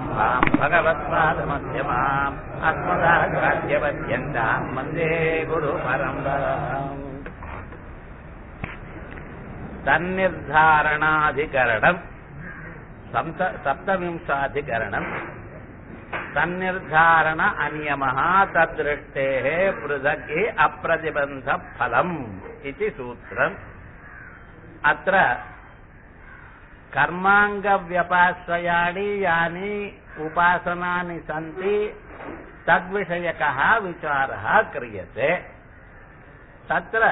सदाशिवसमारम्भाम् भगवत्पादमध्यमाम् अस्मदाचार्यपर्यन्ताम् वन्दे गुरुपरम्पराम् तन्निर्धारणाधिकरणम् सप्त- सप्तविंशाधिकरणम् तन्निर्धारण अनियमः तद्दृष्टेः पृथक् अप्रतिबन्धफलम् इति सूत्रम् अत्र कर्माङ्गव्यपाश्रयाणि यानि उपासनानि सन्ति तद्विषयकः विचारः क्रियते तत्र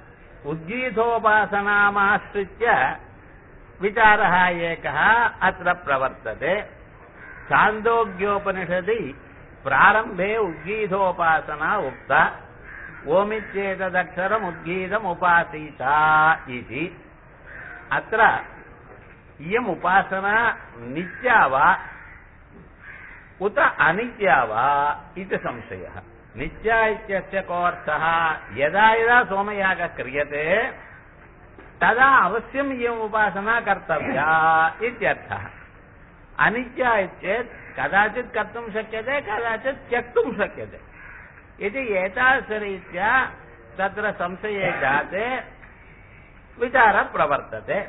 उद्गीतोपासनामाश्रित्य विचारः एकः अत्र प्रवर्तते छान्दोग्योपनिषदि प्रारम्भे उद्गीतोपासना उक्ता ओमित्येतदक्षरम् उद्गीतमुपासीता इति अत्र इयम् उपासना नित्या वा उत अनित्या वा इति संशयः नित्या इत्यस्य कोऽर्थः यदा यदा सोमयागः क्रियते तदा अवश्यम् इयम् उपासना कर्तव्या इत्यर्थः अनित्या इत्येत् कदाचित् कर्तुं शक्यते कदाचित् त्यक्तुं शक्यते इति एतादृशरीत्या तत्र संशये जाते विचारः प्रवर्तते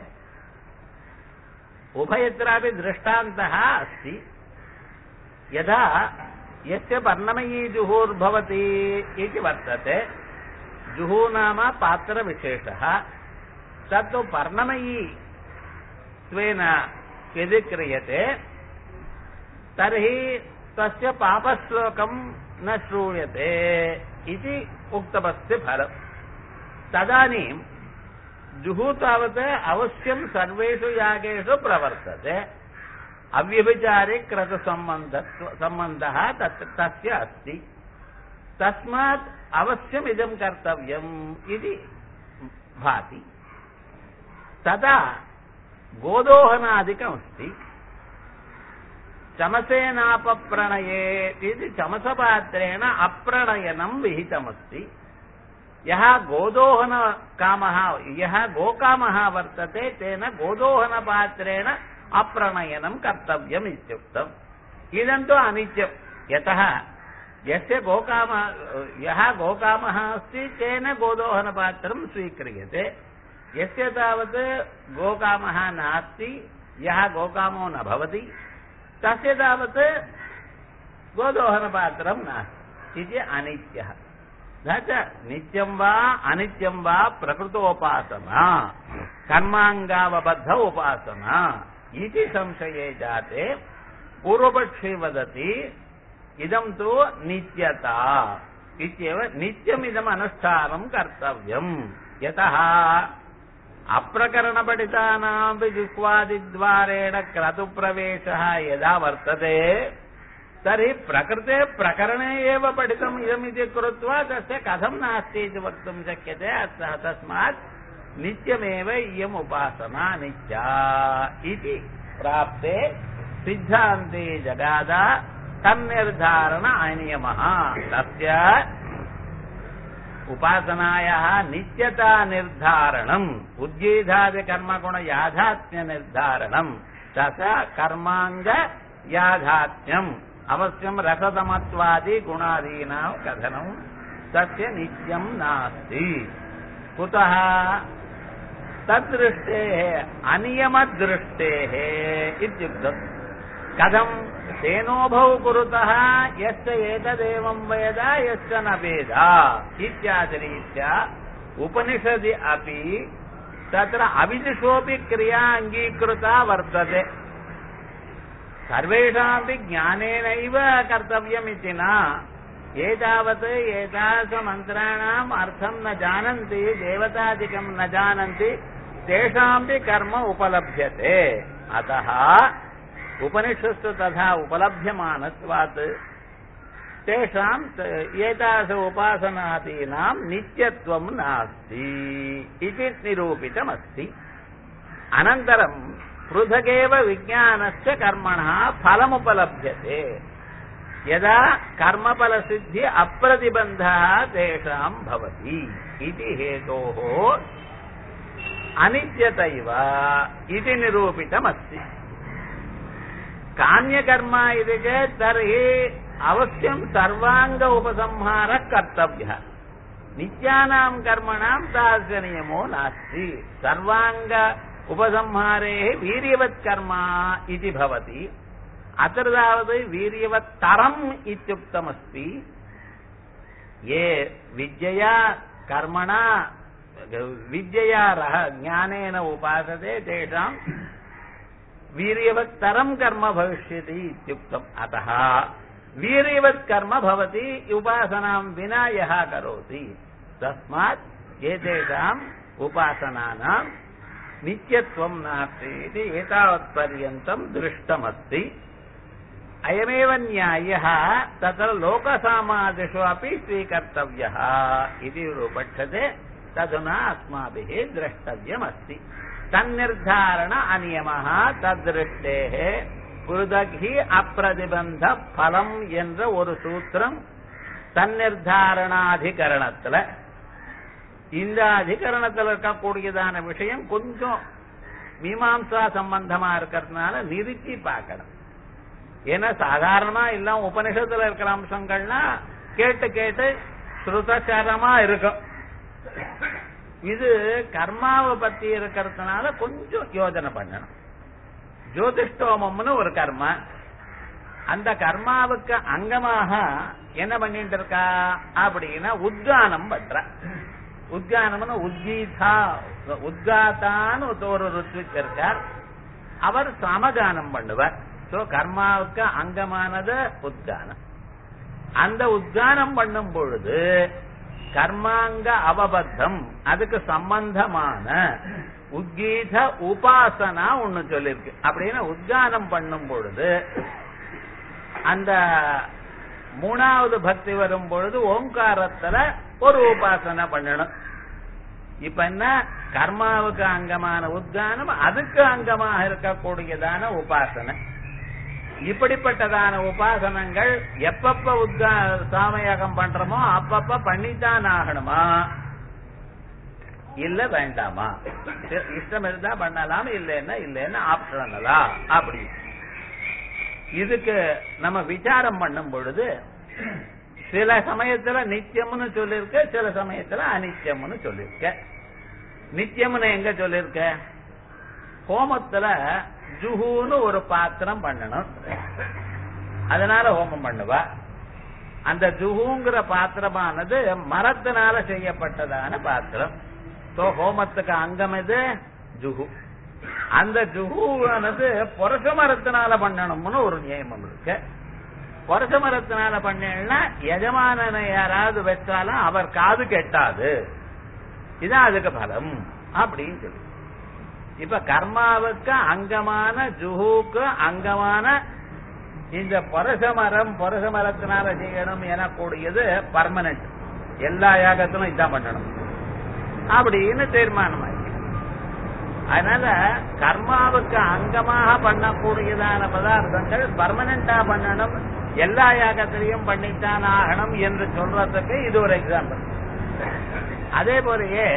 उभयत्रापि दृष्टान्तः अस्ति यदा यस्य पर्णमयी जुहुर्भवति इति वर्तते जुहु नाम पात्रविशेषः तत्तु पर्णमयी त्वेन यदि क्रियते तर्हि तस्य पापश्लोकं न श्रूयते इति उक्तमस्ति फलम् तदानीं जुहु तावत् अवश्यं सर्वेषु यागेषु प्रवर्तते अव्यभिचारे क्रतुसम्बन्ध सम्बन्धः तत् तस्य अस्ति तस्मात् अवश्यम् इदं कर्तव्यम् इति भाति तदा गोदोहनादिकमस्ति चमसेनापप्रणये इति चमसपात्रेण अप्रणयनं विहितमस्ति यः गोदोहनकामः यः गोकामः वर्तते तेन गोदोहनपात्रेण अप्रणयनं कर्तव्यम् इत्युक्तम् इदं तु अनित्यम् यतः यस्य गोकाम यः गोकामः अस्ति तेन गोदोहनपात्रं स्वीक्रियते यस्य तावत् गोकामः नास्ति यः गोकामो न भवति तस्य तावत् गोदोहनपात्रं नास्ति इति अनित्यः न च नित्यं वा अनित्यं वा प्रकृतोपासना कर्माङ्गावबद्ध उपासना इति संशये जाते पूर्वपक्षे वदति इदं तु नित्यता इत्येव नित्यमिदम् अनुष्ठानं कर्तव्यम् यतः अप्रकरणपठितानामपि जिह्वादिद्वारेण क्रतुप्रवेशः यदा वर्तते तर्हि प्रकृते प्रकरणे एव पठितम् इदमिति कृत्वा तस्य कथं नास्ति इति वक्तुं शक्यते अतः तस्मात् नित्यमेव इयम् उपासना नित्या इति प्राप्ते सिद्धान्ते जगाद तन्निर्धारण अनियमः तस्य उपासनायाः नित्यता निर्धारणम् उद्गीधादिकर्मगुणयाथात्म्य निर्धारणम् तथ कर्माङ्ग याथात्म्यम् अवश्यम् रसतमत्वादि गुणादीनां कथनम् तस्य नित्यम् नास्ति कुतः तद्दृष्टेः अनियमदृष्टेः इत्युक्तम् कथम् तेनोभौ कुरुतः यस्य एतदेवं वेद यश्च न वेद इत्यादिरीत्या उपनिषदि अपि तत्र अविदुषोऽपि क्रिया अङ्गीकृता वर्तते सर्वेषामपि ज्ञानेनैव कर्तव्यमिति न एतावत् एतादृशमन्त्राणाम् अर्थं न जानन्ति देवतादिकं न जानन्ति तेषामपि कर्म उपलभ्यते अतः उपनिषत्सु तथा उपलभ्यमानत्वात् तेषां एतादृश उपासनादीनां नित्यत्वं नास्ति इति निरूपितमस्ति अनन्तरं पृथगेव विज्ञानस्य कर्मणः फलमुपलभ्यते यदा कर्मफलसिद्धि अप्रतिबन्धः तेषां भवति इति हेतोः अनित्यतैव इति निरूपितमस्ति कान्यकर्मा इति चेत् तर्हि अवश्यं सर्वाङ्ग उपसंहारः कर्तव्यः नित्यानां कर्मणां तादृश नियमो नास्ति सर्वाङ्ग उपसंहारेः वीर्यवत् कर्म इति भवति अत्र तावत् वीर्यवत्तरम् इत्युक्तमस्ति ये विद्यया कर्मणा विद्यया रह ज्ञानेन उपासते तेषां वीर्यवत्तरं कर्म भविष्यति इत्युक्तम् अतः वीर्यवत् कर्म भवति उपासनां विना यः करोति तस्मात् एतेषाम् उपासनानां नित्यत्वं नास्ति इति एतावत्पर्यन्तं दृष्टमस्ति अयमेव न्यायः तत्र लोकसामादिषु अपि स्वीकर्तव्यः इति उपक्षते तदुना अस्माभिः द्रष्टव्यमस्ति तन्निर्धारण अनियमः तद्दृष्टेः புருதகி அப்பிரதிபந்த பலம் என்ற ஒரு சூத்திரம் தன்னிர்தாரணாதிகரணத்துல இந்த அதிகரணத்துல இருக்கக்கூடியதான விஷயம் கொஞ்சம் மீமாம்சா சம்பந்தமா இருக்கிறதுனால நிறுத்தி பார்க்கணும் ஏன்னா சாதாரணமா எல்லாம் உபனிஷத்துல இருக்கிற அம்சங்கள்னா கேட்டு கேட்டு ஸ்ருதசரமா இருக்கும் இது கர்மாவை பத்தி இருக்கிறதுனால கொஞ்சம் யோஜனை பண்ணணும் ஜோதிஷ்டோமம்னு ஒரு கர்மா அந்த கர்மாவுக்கு அங்கமாக என்ன பண்ணிட்டு இருக்கா அப்படின்னா உத்கானம் பண்ற உத்கானம்னு உத்கீதா உத்காத்தான்னு ஒரு ருத்விக் இருக்கார் அவர் சமகானம் பண்ணுவார் சோ கர்மாவுக்கு அங்கமானது உத்கானம் அந்த உத்கானம் பண்ணும் பொழுது கர்மாங்க அவபத்தம் அதுக்கு சம்பந்தமான உத்கீத உபாசனா ஒண்ணு சொல்லிருக்கு அப்படின்னு உத்கானம் பண்ணும் பொழுது அந்த மூணாவது பக்தி வரும் பொழுது ஓங்காரத்துல ஒரு உபாசனை பண்ணணும் இப்ப என்ன கர்மாவுக்கு அங்கமான உத்கானம் அதுக்கு அங்கமாக இருக்கக்கூடியதான உபாசனை இப்படிப்பட்டதான உபாசனங்கள் எப்பப்ப உத்கா சாமயாகம் பண்றோமோ அப்பப்ப பண்ணித்தான் ஆகணுமா இல்ல வேண்டாமா இஷ்டம் இருந்தா பண்ணலாம் இல்லைன்னா இல்லைன்னா ஆப்ஷனலா அப்படி இதுக்கு நம்ம விசாரம் பண்ணும் பொழுது சில சமயத்துல நித்தியம்னு சொல்லிருக்க சில சமயத்துல அனித்தியம்னு சொல்லிருக்க நித்தியம்னு எங்க சொல்லிருக்க ஹோமத்துல ஜுஹுன்னு ஒரு பாத்திரம் பண்ணணும் அதனால ஹோமம் பண்ணுவா அந்த ஜுஹுங்கிற பாத்திரமானது மரத்தினால செய்யப்பட்டதான பாத்திரம் சோ ஹோமத்துக்கு அங்கம் எது ஜுஹு அந்த ஜுஹுவானது புரச மரத்தினால பண்ணணும்னு ஒரு நியமம் இருக்கு புரச மரத்தினால பண்ணா எஜமானனை யாராவது வச்சாலும் அவர் காது கெட்டாது இதான் அதுக்கு பலம் அப்படின்னு சொல்லி இப்ப கர்மாவுக்கு அங்கமான ஜுஹுக்கு அங்கமான இந்த பொரச மரம் பொரச மரத்தினால செய்யணும் எனக்கூடியது பர்மனன்ட் எல்லா யாகத்திலும் இதான் பண்ணணும் அப்படின்னு தீர்மானம் ஆச்சு அதனால கர்மாவுக்கு அங்கமாக பண்ணக்கூடியதான பதார்த்தங்கள் பர்மனண்டா பண்ணணும் எல்லா யாகத்திலையும் பண்ணித்தான் ஆகணும் என்று சொல்றதுக்கு இது ஒரு எக்ஸாம்பிள் அதே போலயே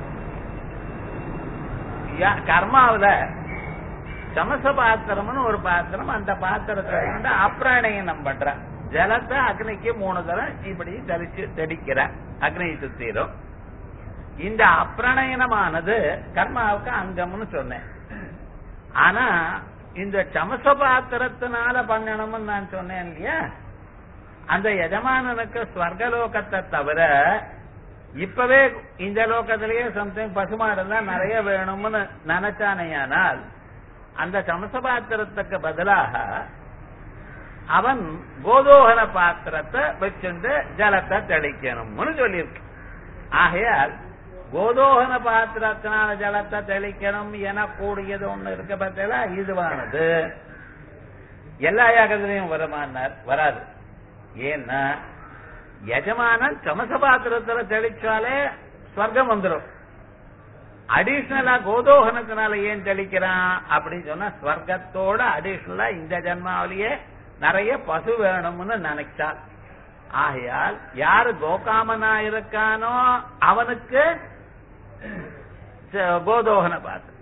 கர்மாவில சமச பாத்திரம்னு ஒரு பாத்திரம் அந்த பாத்திரத்தை வந்து அப்ராணயனம் பண்ற ஜலத்தை அக்னிக்கு மூணு தரம் இப்படி தெளிச்சு தெளிக்கிற அக்னியை சுத்திரும் இந்த அப்ரணயனமானது கர்மாவுக்கு அங்கம்னு சொன்னேன் ஆனா இந்த சமச பாத்திரத்தினால பண்ணணும்னு நான் சொன்னேன் இல்லையா அந்த எஜமானனுக்கு ஸ்வர்கலோகத்தை தவிர இப்பவே இந்த லோகத்திலேயே சம்திங் பசுமாடு தான் நிறைய வேணும்னு நினைச்சானையானால் அந்த சமசபாத்திரத்துக்கு பதிலாக அவன் கோதோகன பாத்திரத்தை வச்சுட்டு ஜலத்தை தெளிக்கணும்னு சொல்லியிருக்கு ஆகையால் கோதோகன பாத்திரத்தினால ஜலத்தை தெளிக்கணும் எனக்கூடியது ஒண்ணு இருக்க பார்த்தா இதுவானது எல்லா யாகத்திலையும் வருமானார் வராது ஏன்னா எஜமானன் சமச பாத்திரத்துல தெளிச்சாலே ஸ்வர்க்கம் வந்துடும் அடிஷனலா கோதோகனத்தினால ஏன் தெளிக்கிறான் அப்படின்னு சொன்னா ஸ்வர்க்கத்தோட அடிஷனலா இந்த ஜென்மாவிலேயே நிறைய பசு வேணும்னு நினைச்சால் ஆகையால் யாரு கோகாமனா இருக்கானோ அவனுக்கு கோதோகன பாத்திரம்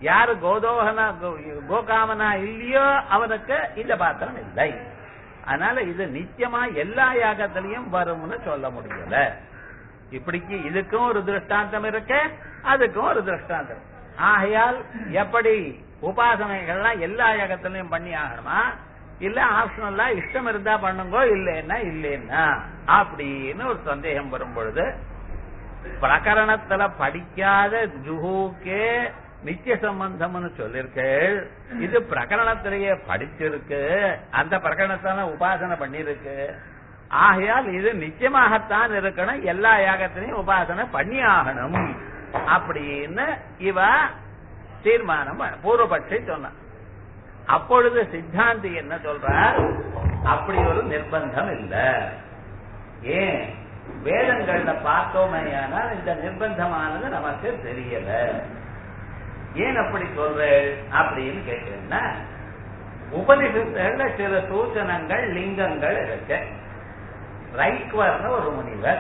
யாரு கோதோகனா கோ- கோகாமனா இல்லையோ அவனுக்கு இந்த பாத்திரம் இல்லை அதனால இது நிச்சயமா எல்லா யாகத்திலையும் வரும்னு சொல்ல முடியல இப்படிக்கு இதுக்கும் ஒரு திருஷ்டாந்தம் இருக்கு அதுக்கும் ஒரு திருஷ்டாந்தம் ஆகையால் எப்படி உபாசனைகள்லாம் எல்லா யாகத்திலையும் பண்ணி ஆகணுமா இல்ல ஆப்ஷனல்லா இஷ்டம் இருந்தா பண்ணுங்கோ இல்லைன்னா இல்லைன்னா அப்படின்னு ஒரு சந்தேகம் வரும் பொழுது பிரகரணத்துல படிக்காத ஜுஹுக்கே நித்திய சம்பந்தம்னு சொல்லிருக்கேள் இது பிரகரணத்திலேயே படிச்சிருக்கு அந்த பிரகரணத்தான உபாசனை பண்ணிருக்கு ஆகையால் இது நிச்சயமாகத்தான் இருக்கணும் எல்லா யாகத்திலையும் உபாசனை பண்ணி ஆகணும் அப்படின்னு இவ தீர்மானம் பண்ண- பூர்வபட்சி சொன்னான் அப்பொழுது சித்தாந்தி என்ன சொல்றார் அப்படி ஒரு நிர்பந்தம் இல்ல ஏன் வேதங்கள்ல பார்த்தோமேயானால் இந்த நிர்பந்தமானது நமக்கு தெரியல ஏன் அப்படி சொல்றேன் அப்படின்னு கேட்டீங்கன்னா உபனிஷத்துல சில சூச்சனங்கள் லிங்கங்கள் இருக்கு ரைக்வர்னு ஒரு முனிவர்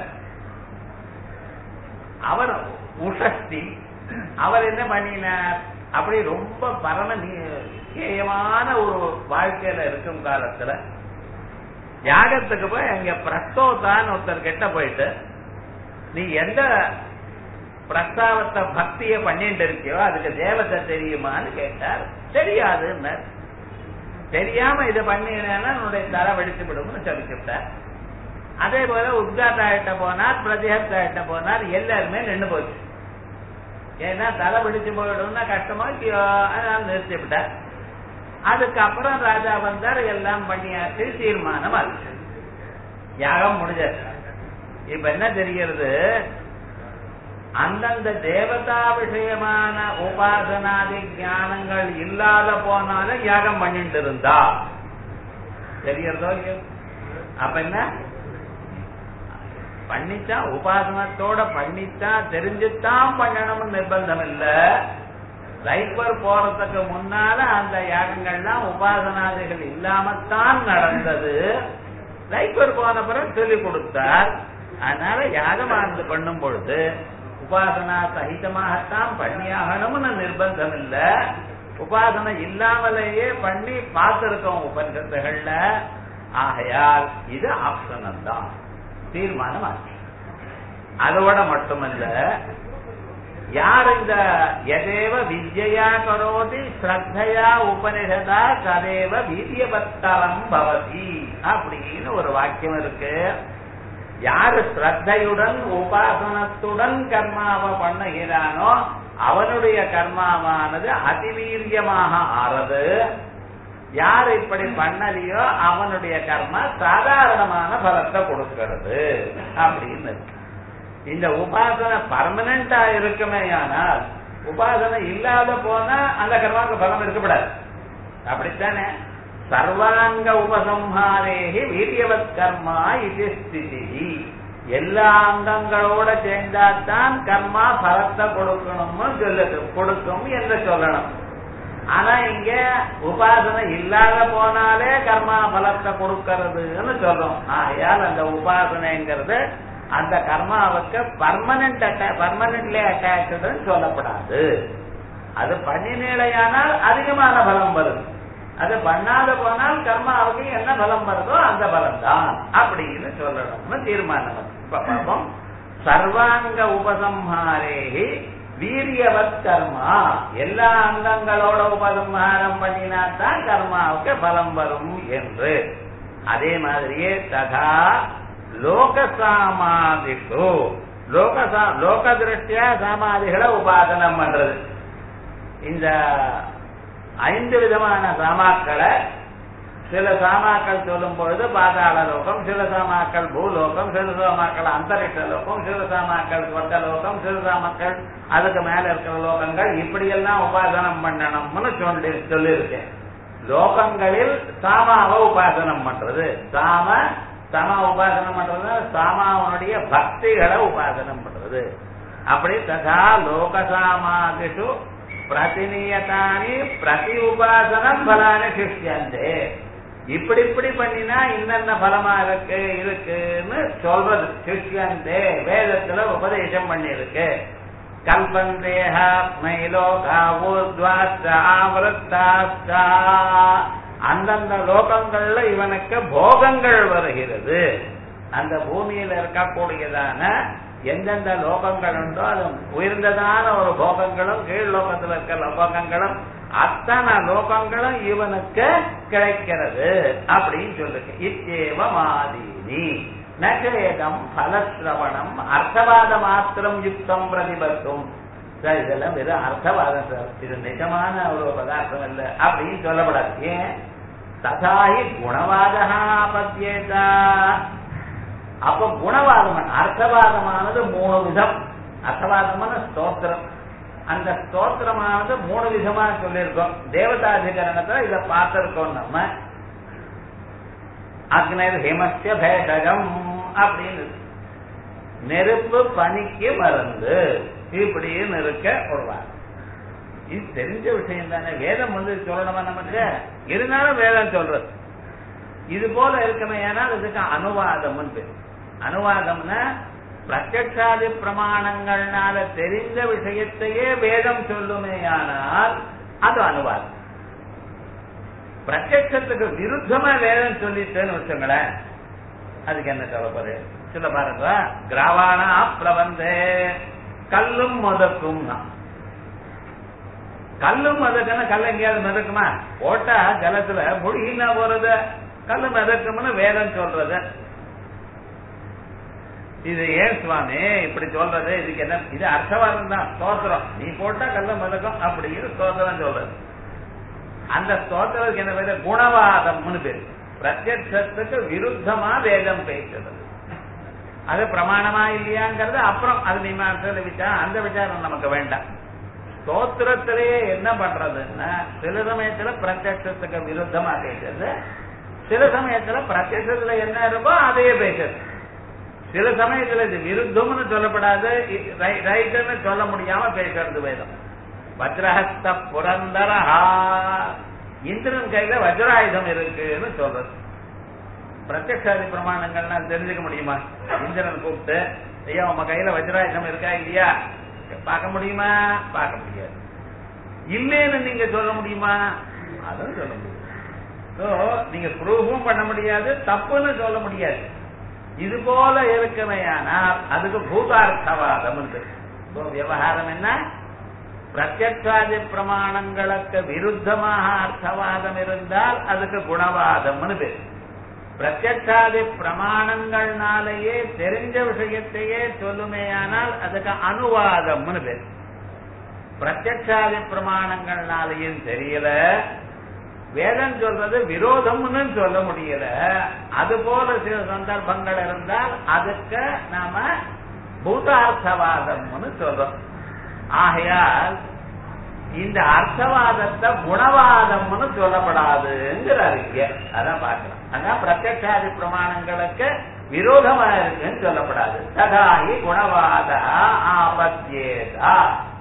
அவர் உஷஸ்தி அவர் என்ன பண்ணினார் அப்படி ரொம்ப பரம நிச்சயமான ஒரு வாழ்க்கையில இருக்கும் காலத்துல யாகத்துக்கு போய் அங்க பிரஸ்தோதான் ஒருத்தர் கிட்ட போயிட்டு நீ எந்த பிரஸ்தாவத்தை பக்திய பண்ணிட்டு இருக்கியோ அதுக்கு தேவத்தை தெரியுமான்னு கேட்டார் தெரியாதுன்னு தெரியாம இதை பண்ணினா உன்னுடைய தலை வெடிச்சு விடும்னு சொல்லிச்சுட்டார் அதே போல உத்காத்தாயிட்ட போனார் பிரதிஹத்தாயிட்ட போனார் எல்லாருமே நின்று போச்சு ஏன்னா தலை பிடிச்சு போயிடும்னா கஷ்டமா இல்லையோ அதனால நிறுத்தி விட்டார் அதுக்கப்புறம் ராஜா வந்தார் எல்லாம் பண்ணியாச்சு தீர்மானம் ஆச்சு யாகம் முடிஞ்சாச்சு இப்ப என்ன தெரிகிறது அந்தந்த தேவதா விஷயமான உபாசனாதி ஞானங்கள் இல்லாத போனாலும் யாகம் பண்ணிட்டு இருந்தா தெரியறதோ இல்லையோ அப்ப என்ன பண்ணிச்சா உபாசனத்தோட பண்ணிச்சா தெரிஞ்சுத்தான் பண்ணணும்னு நிர்பந்தம் இல்ல லைஃபர் போறதுக்கு முன்னால அந்த யாகங்கள்லாம் உபாசனாதிகள் இல்லாமத்தான் நடந்தது லைஃபர் போன பிறகு சொல்லிக் கொடுத்தார் அதனால யாகமானது பண்ணும் பொழுது உபாசனா சகிதமாகத்தான் பண்ணியாகணும்னு நிர்பந்தம் இல்ல உபாசனை இல்லாமலேயே பண்ணி பார்த்திருக்கோம் உபனிஷத்துகள்ல ஆகையால் இது ஆப்ஷனல் தான் தீர்மானம் ஆச்சு அதோட மட்டுமல்ல யார் இந்த எதேவ வித்யா கரோதி ஸ்ரத்தையா உபனிஷதா கதேவ வீரியவத்தரம் பவதி அப்படின்னு ஒரு வாக்கியம் இருக்கு யாரு ஸ்ரத்தையுடன் உபாசனத்துடன் கர்மாவை பண்ணுகிறானோ அவனுடைய கர்மாவானது அதிவீரியமாக ஆறது யார் இப்படி பண்ணலையோ அவனுடைய கர்மா சாதாரணமான பலத்தை கொடுக்கிறது அப்படின்னு இருக்கு. இந்த உபாசனை பர்மனண்டா இருக்குமே ஆனால் உபாசனை இல்லாத போனா அந்த கர்மாவுக்கு பலம் இருக்கக்கூடாது அப்படித்தானே சர்வாங்க உபசம்ஹாரேகி வீரியவத் கர்மா இது ஸ்திதி எல்லா அங்கங்களோட சேர்ந்தாதான் கர்மா பலத்தை கொடுக்கணும்னு சொல்லுது கொடுக்கும் என்று சொல்லணும் ஆனா இங்க உபாசனை இல்லாத போனாலே கர்மா பலத்தை கொடுக்கறதுன்னு சொல்றோம் ஆகையால் அந்த உபாசனைங்கிறது அந்த கர்மாவுக்கு பர்மனன்ட் அட்டா பர்மனன்ட்லி அட்டாச்சுன்னு சொல்லப்படாது அது பண்ணினேலையானால் அதிகமான பலம் வரும் அது பண்ணாத போனால் கர்மாவுக்கு என்ன பலம் வருதோ அந்த பலம் தான் அப்படின்னு சொல்லணும்னு தீர்மானம் வந்து. இப்ப பாப்போம் சர்வாங்க உபசம்ஹாரேகி வீரியவத் கர்மா எல்லா அங்கங்களோட உபசம்ஹாரம் பண்ணினாத்தான் கர்மாவுக்கு பலம் வரும் என்று அதே மாதிரியே ததா லோகசாமாதிஷு லோக லோக திருஷ்டியா சாமாதிகளை உபாசனம் பண்றது இந்த ஐந்து விதமான சாமாக்களை சில சாமாக்கள் சொல்லும் பொழுது பாதாள லோகம் சில சாமாக்கள் பூலோகம் சில சாமாக்கள் அந்தரிக்ஷ லோகம் சில சாமாக்கள் சொர்க்க லோகம் சில சாமாக்கள் அதுக்கு மேல இருக்கிற லோகங்கள் இப்படியெல்லாம் உபாசனம் பண்ணணும்னு சொல்லி சொல்லியிருக்கேன் லோகங்களில் சாமாவை உபாசனம் பண்றது சாம சம உபாசனம் பண்றது சாமாவனுடைய பக்திகளை உபாசனம் பண்றது அப்படி ததா லோகசாமாதிஷு பிரதிநியதானி பிரதி உபாசனம் பலானி சிஷ்யந்தே இப்படி இப்படி பண்ணினா இன்னென்ன பலமா இருக்கு இருக்குன்னு சொல்றது சிஷ்யந்தே வேதத்துல உபதேசம் பண்ணியிருக்கு கல்பந்தேஹாத்மைலோகா ஊர்த்வாஸ்த ஆவருத்தாஸ்த அந்தந்த லோகங்கள்ல இவனுக்கு போகங்கள் வருகிறது அந்த பூமியில இருக்கக்கூடியதான எந்தெந்த லோகங்கள் உண்டோ அது உயர்ந்ததான ஒரு போகங்களும் கீழ் லோகத்துல இருக்க லோகங்களும் அத்தனை லோகங்களும் இவனுக்கு கிடைக்கிறது அப்படின்னு சொல்லுங்க இத்தேவ மாதினி நகேதம் பலசிரவணம் அர்த்தவாத மாத்திரம் யுக்தம் பிரதிபத்தும் சார் இதெல்லாம் வெறும் அர்த்தவாதம் சார் இது நிஜமான ஒரு பதார்த்தம் இல்லை அப்படின்னு சொல்லப்படாது ஏன் ததாஹி குணவாதா பத்தியேதா அப்ப குணவாதம் அர்த்தவாதமானது மூணு விதம் அர்த்தவாதமான ஸ்தோத்திரம் அந்த ஸ்தோத்திரமானது மூணு விதமா சொல்லியிருக்கோம் தேவதாதிகரணத்துல இத பார்த்திருக்கோம் நம்ம அக்னர் ஹிமஸ்ய பேஷகம் அப்படின்னு நெருப்பு பனிக்கு மருந்து இப்படின்னு இருக்க ஒரு வாரம் இது தெரிஞ்ச விஷயம் தானே வேதம் வந்து சொல்லணுமா நமக்கு இருந்தாலும் வேதம் சொல்றது இது போல இருக்குமே ஏனால் இதுக்கு அனுவாதம் பேர் அனுவாதம்னா பிரத்யக்ஷாதி பிரமாணங்கள்னால தெரிந்த விஷயத்தையே வேதம் சொல்லுமேயானால் அது அனுவாதம் பிரத்யக்ஷத்துக்கு விருத்தமா வேதம் சொல்லிட்டேன்னு வச்சுங்களேன் அதுக்கு என்ன கவலைப்படுது சொல்ல பாருங்க கிராவானா பிரபந்தே கல்லும் முதக்கும் கல்லும் மதக்குன்னா கல் எங்கேயாவது மிதக்குமா போட்டா ஜலத்துல முழுகினா போறது கல்லு மிதக்கும்னு வேதம் சொல்றது இது ஏன் சுவாமி இப்படி சொல்றது இதுக்கு என்ன இது அர்த்தவாதம் தான் ஸ்தோத்திரம் நீ போட்டா கல்ல மிதக்கும் அப்படின்னு ஸ்தோத்திரம் சொல்றது அந்த ஸ்தோத்திரத்துக்கு என்ன பேரு குணவாதம்னு பேரு பிரத்யட்சத்துக்கு விருத்தமா வேதம் பேசுறது அது பிரமாணமா இல்லையாங்கிறது அப்புறம் அது மீமாசல விசாரம் அந்த விசாரம் நமக்கு வேண்டாம் ஸ்தோத்திரத்திலேயே என்ன பண்றதுன்னா சில சமயத்துல பிரத்யட்சத்துக்கு விருத்தமா பேசுறது சில சமயத்துல பிரத்யட்சத்துல என்ன இருக்கோ அதையே பேசுறது சில சமயத்துல இது விருத்தம்னு சொல்லப்படாது ரைட்டுன்னு சொல்ல முடியாம பேசுறது வேதம் வஜ்ரஹஸ்த புரந்தரஹா இந்திரன் கையில வஜ்ராயுதம் இருக்குன்னு சொல்றது பிரத்யக்ஷாதி பிரமாணங்கள்னா தெரிஞ்சுக்க முடியுமா இந்திரன் கூப்பிட்டு ஐயா உங்க கையில வஜ்ராயுதம் இருக்கா இல்லையா பார்க்க முடியுமா பார்க்க முடியாது இல்லேன்னு நீங்க சொல்ல முடியுமா அதுவும் சொல்ல முடியும் சோ நீங்க ப்ரூஃபும் பண்ண முடியாது தப்புன்னு சொல்ல முடியாது இது போல இருக்குமே ஆனால் அதுக்கு பூதார்த்தவாதம் விவகாரம் என்ன பிரத்யக்ஷாதி பிரமாணங்களுக்கு விருத்தமாக அர்த்தவாதம் இருந்தால் அதுக்கு குணவாதம்னு பேர் பிரத்யக்ஷாதி பிரமாணங்கள்னாலேயே தெரிஞ்ச விஷயத்தையே சொல்லுமேயானால் அதுக்கு அனுவாதம்னு பேர் பிரத்யக்ஷாதி பிரமாணங்கள்னாலேயும் தெரியல வேதம் சொல்றது விரோதம்னு சொல்ல முடியல அது போல சில சந்தர்ப்பங்கள் இருந்தால் அதுக்கு நாம பூதார்த்தவாதம்னு சொல்றோம் ஆகையால் இந்த அர்த்தவாதத்தை குணவாதம்னு சொல்லப்படாதுங்கிறார் இங்க அதான் பார்க்கலாம் அதான் பிரத்யக்ஷாதி பிரமாணங்களுக்கு விரோதமா இருக்குன்னு சொல்லப்படாது ததாகி குணவாத ஆபத்தியேதா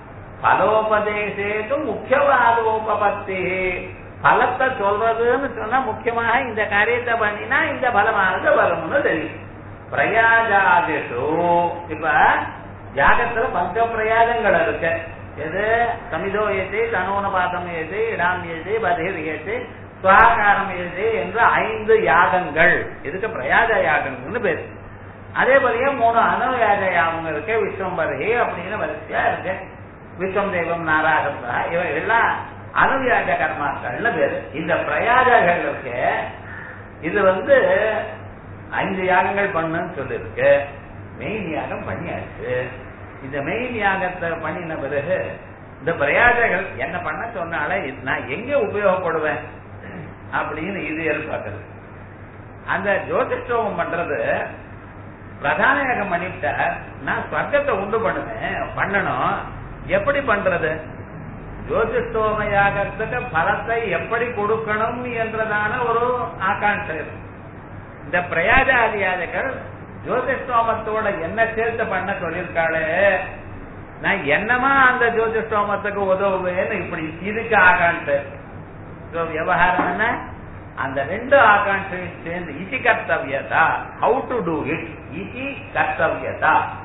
பலோபதேசேது முக்கியவாதோபபத்தி பலத்தை சொல்றதுன்னு சொன்னா முக்கியமாக இந்த காரியத்தை பண்ணினா இந்த பலமானது வரும்னு தெரியும் பிரயாஜாதிஷு இப்ப யாகத்துல பஞ்ச பிரயாகங்கள் இருக்கு எது சமிதோ ஏது தனோனபாதம் ஏது இடாம் ஏது பதிர் ஏது சுவாகாரம் ஏது என்ற ஐந்து யாகங்கள் இதுக்கு பிரயாஜ யாகங்கள்னு பேரு அதே போலயே மூணு அனுயாக யாகம் இருக்கு விஸ்வம்பரகி அப்படின்னு வரிசையா இருக்கு விஸ்வம் தெய்வம் நாராயணா இவைகள்லாம் அனுவியாக கர்மாக்கள்னு பேரு இந்த பிரயாஜகள் இருக்கு இது வந்து ஐந்து யாகங்கள் பண்ணுன்னு சொல்லிருக்கு மெயின் யாகம் பண்ணியாச்சு இந்த மெயின் யாகத்தை பண்ணின பிறகு இந்த பிரயாஜகள் என்ன பண்ண சொன்னாலே நான் எங்க உபயோகப்படுவேன் அப்படின்னு இது எதிர்பார்க்கறது அந்த ஜோதிஷ்டோமம் பண்றது பிரதான யாகம் பண்ணிவிட்ட நான் ஸ்வர்க்கத்தை உண்டு பண்ணுவேன் பண்ணணும் எப்படி பண்றது ஜோதிஷ்டோம யாகத்துக்கு பலத்தை எப்படி கொடுக்கணும் என்றதான ஒரு ஆகாங்ஷை இந்த பிரயாஜாதியாதிகள் ஜோதிஷ்டோமத்தோட என்ன சேர்த்து பண்ண சொல்லியிருக்காளே நான் என்னமா அந்த ஜோதிஷ்டோமத்துக்கு உதவுவேன்னு இப்படி இதுக்கு ஆகாண்ட்டு விவகாரம் என்ன அந்த ரெண்டு ஆகாங்கையும் சேர்ந்து இசி கர்த்தவியதா ஹவு டு டூ இட் இசி கர்த்தவியதா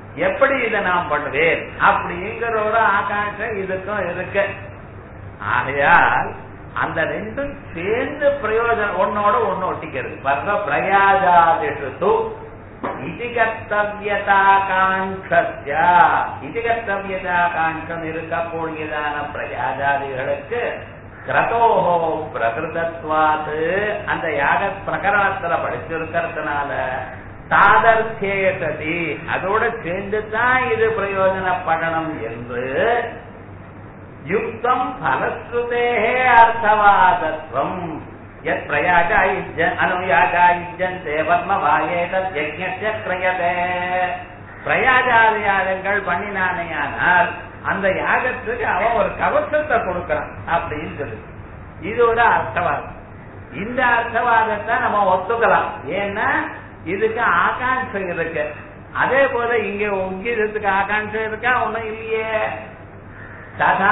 எப்படி இதை நான் பண்ணுவேன் அப்படிங்கிற ஒரு ஆகாங்கம் இதுக்கும் இருக்கு ஆகையால் அந்த ரெண்டும் சேர்ந்து பிரயோஜனம் ஒன்னோட ஒண்ணு ஒட்டிக்கிறது பர்வ பிரயாஜாதிஷு இது கர்த்தவியதாகாங்க இது கர்த்தவியதாகாங்கம் இருக்கக்கூடியதான பிரயாஜாதிகளுக்கு கிரதோஹோ பிரகிருதத்வாது அந்த யாக பிரகரணத்துல படிச்சிருக்கிறதுனால சாதர்த்தேசதி அதோட சேர்ந்து தான் இது பிரயோஜனப்படணும் என்று யுக்தம் பலஸ்ருதேகே அர்த்தவாதத்வம் யத் பிரயாகா யுஜ்ஜன் அனுயாகா யுஜ்ஜந்தே வர்மவாயேதத் யஜ்ஞஸ்ய கிரயதே பிரயாஜாதியாகங்கள் பண்ணினானேயானால் அந்த யாகத்துக்கு அவன் ஒரு கவசத்தை கொடுக்கறான் அப்படின்னு சொல்லி இது ஒரு அர்த்தவாதம் இந்த அர்த்தவாதத்தை நம்ம ஒத்துக்கலாம் ஏன்னா இதுக்கு ஆகாங்ஷை இருக்கு அதே போல இங்க உங்கீதத்துக்கு ஆகாங்ஷை இருக்கா ஒண்ணும் இல்லையே ததா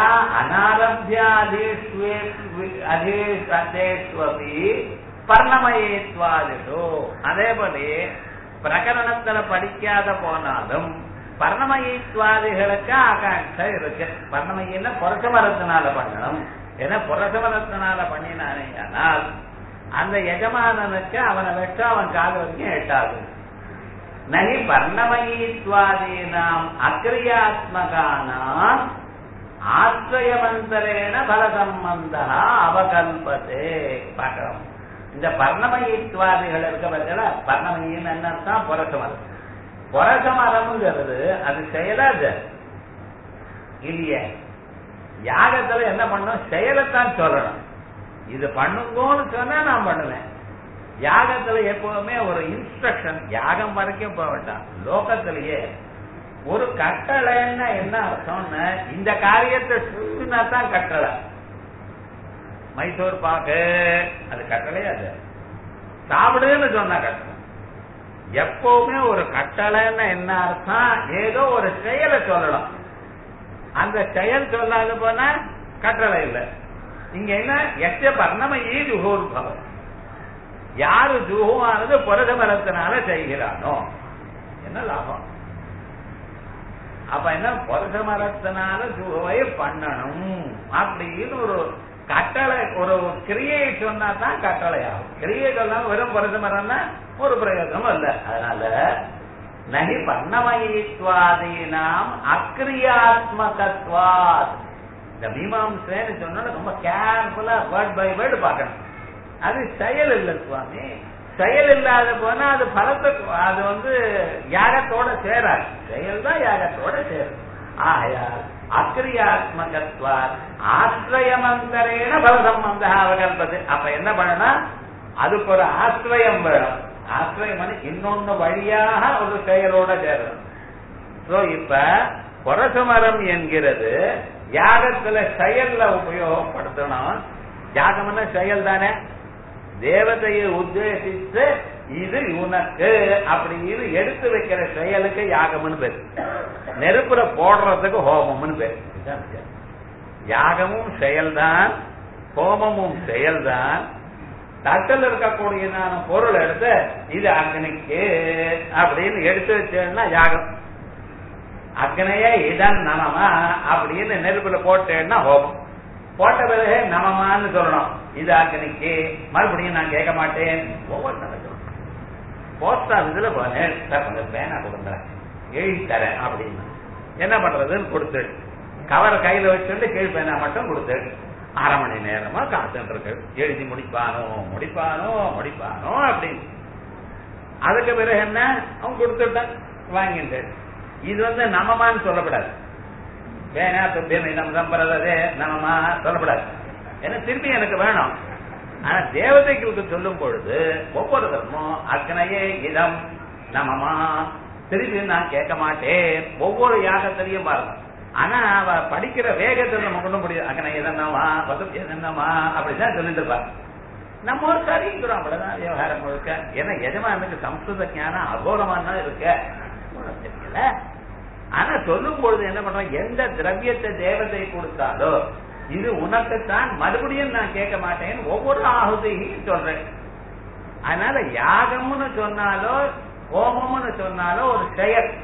அனாரபியாதேஷ்வபி பர்ணமயேத்வாதிஷோ அதே போல பிரகரணத்துல படிக்காத போனாலும் பர்ணமயத்வாதிகளுக்கு ஆகாங்ஷை இருக்கு பர்ணமயின்னா புரச மரத்தினால பண்ணணும் ஏன்னா புரச மரத்தினால பண்ணினானே ஆனால் அந்த எஜமானனுக்கு அவனை வச்சு அவன் காது வரைக்கும் எட்டாது நகி பர்ணமயத்வாதீனாம் அக்கிரியாத்மகானாம் ஆசிரயமந்தரேன பல சம்பந்த அவகல்பத்தே பார்க்கிறோம் இந்த பர்ணமயித்வாதிகள் இருக்க பார்த்தா பர்ணமயின்னு என்ன புரசமரம் புரசமரம்ங்கிறது அது செயலாது இல்லையே யாகத்துல என்ன பண்ணும் செயலைத்தான் சொல்லணும் இது பண்ணுங்கன்னு சொன்னா நான் பண்ணுவேன் யாகத்துல எப்பவுமே ஒரு இன்ஸ்ட்ரக்ஷன் யாகம் வரைக்கும் போக வேண்டாம் லோகத்திலேயே ஒரு கட்டளைன்னா என்ன அர்த்தம்னு இந்த காரியத்தை சுத்தினா தான் கட்டளை மைசூர் பாக்கு அது கட்டளையே அது சாப்பிடுன்னு சொன்னா கட்டளை எப்பவுமே ஒரு கட்டளைன்னு என்ன அர்த்தம் ஏதோ ஒரு செயலை சொல்லலாம் அந்த செயல் சொல்லாத போனா கட்டளை இல்லை இங்க என்ன எச்ச பர்ணமையே ஜுகோர்பவம் யாரு ஜுகுவானது புரத மரத்தினால செய்கிறானோ என்ன லாபம் அப்ப என்ன புரத மரத்தினால ஜுகுவை பண்ணணும் அப்படின்னு ஒரு கட்டளை ஒரு கிரியை சொன்னா தான் கட்டளை ஆகும் கிரியை சொல்லாம வெறும் புரத மரம்னா ஒரு பிரயோஜனம் இல்ல அதனால நகி பண்ணமயித்வாதீனாம் அக்ரியாத்மகத்வாத் இந்த மீமாம்சேன்னு சொன்னா ரொம்ப கேர்ஃபுல்லா வேர்ட் பை வேர்டு பார்க்கணும் அது செயல் இல்லை சுவாமி செயல் இல்லாத போனா அது பலத்தை அது வந்து யாகத்தோட சேராது செயல் தான் யாகத்தோட சேரும் ஆகையால் அக்ரியாத்மகத்வார் ஆசிரயமந்தரேன பலசம்பந்த அவகல்பது அப்ப என்ன பண்ணணும் அதுக்கு ஒரு ஆசிரியம் வேணும் ஆசிரியம் இன்னொன்னு வழியாக ஒரு செயலோட சேரணும் சோ இப்ப புரசமரம் என்கிறது யாகத்துல செயல்ல உபயோகப்படுத்தணும் யாகம்னா செயல் தானே தேவதையை உத்தேசித்து இது உனக்கு அப்படின்னு எடுத்து வைக்கிற செயலுக்கு யாகம்னு பேரு நெருப்புல போடுறதுக்கு ஹோமம்னு பேரு யாகமும் செயல்தான் ஹோமமும் செயல்தான் தட்டில் இருக்கக்கூடியதான பொருள் எடுத்து இது அக்னிக்கு அப்படின்னு எடுத்து வச்சேன்னா யாகம் அக்னையே இதான் நமமா அப்படின்னு நெருப்புல போட்டேன்னா ஹோமம் போட்ட பிறகு நமமான்னு சொல்லணும் இது அக்னிக்கு மறுபடியும் நான் கேட்க மாட்டேன் ஒவ்வொரு நடக்கணும் போஸ்ட் ஆஃபீஸ்ல போனேன் சார் கொஞ்சம் பேனா கொடுங்க எழுதி தரேன் அப்படின்னு என்ன பண்றதுன்னு கொடுத்து கவரை கையில வச்சுட்டு கீழ் பேனா மட்டும் கொடுத்து அரை மணி நேரமா காத்துட்டு இருக்கு எழுதி முடிப்பானோ முடிப்பானோ முடிப்பானோ அப்படின்னு அதுக்கு பிறகு என்ன அவன் கொடுத்துட்டான் வாங்கிட்டு இது வந்து நமமான்னு சொல்லப்படாது வேணா துப்பியம் இனம் சம்பரதே நமமா சொல்லப்படாது ஏன்னா திருப்பி எனக்கு வேணும் ஆனா தேவதைகளுக்கு சொல்லும் பொழுது ஒவ்வொரு தர்மம் அக்னையே இதம் நமமா திருப்பி நான் கேட்க மாட்டேன் ஒவ்வொரு யாகத்திலையும் பாருங்க ஆனா அவ படிக்கிற வேகத்தில் நம்ம கொண்டு முடியும் அக்கனை எதன்னமா பதவி எதன்னமா அப்படிதான் சொல்லிட்டு இருப்பாங்க நம்ம ஒரு சரிங்கிறோம் அவ்வளவுதான் விவகாரம் முழுக்க ஏன்னா எஜமானுக்கு சம்ஸ்கிருத ஞானம் அகோரமா தான் இருக்க தெரியல ஆனா சொல்லும் பொழுது என்ன பண்றோம் எந்த திரவியத்தை தேவதை கொடுத்தாலோ இது உனக்குத்தான் மறுபடியும் நான் கேட்க மாட்டேன் ஒவ்வொரு ஆகுதியும் சொல்றேன் அதனால யாகம்னு சொன்னாலோ ஹோமம்னு சொன்னாலோ ஒரு செயல்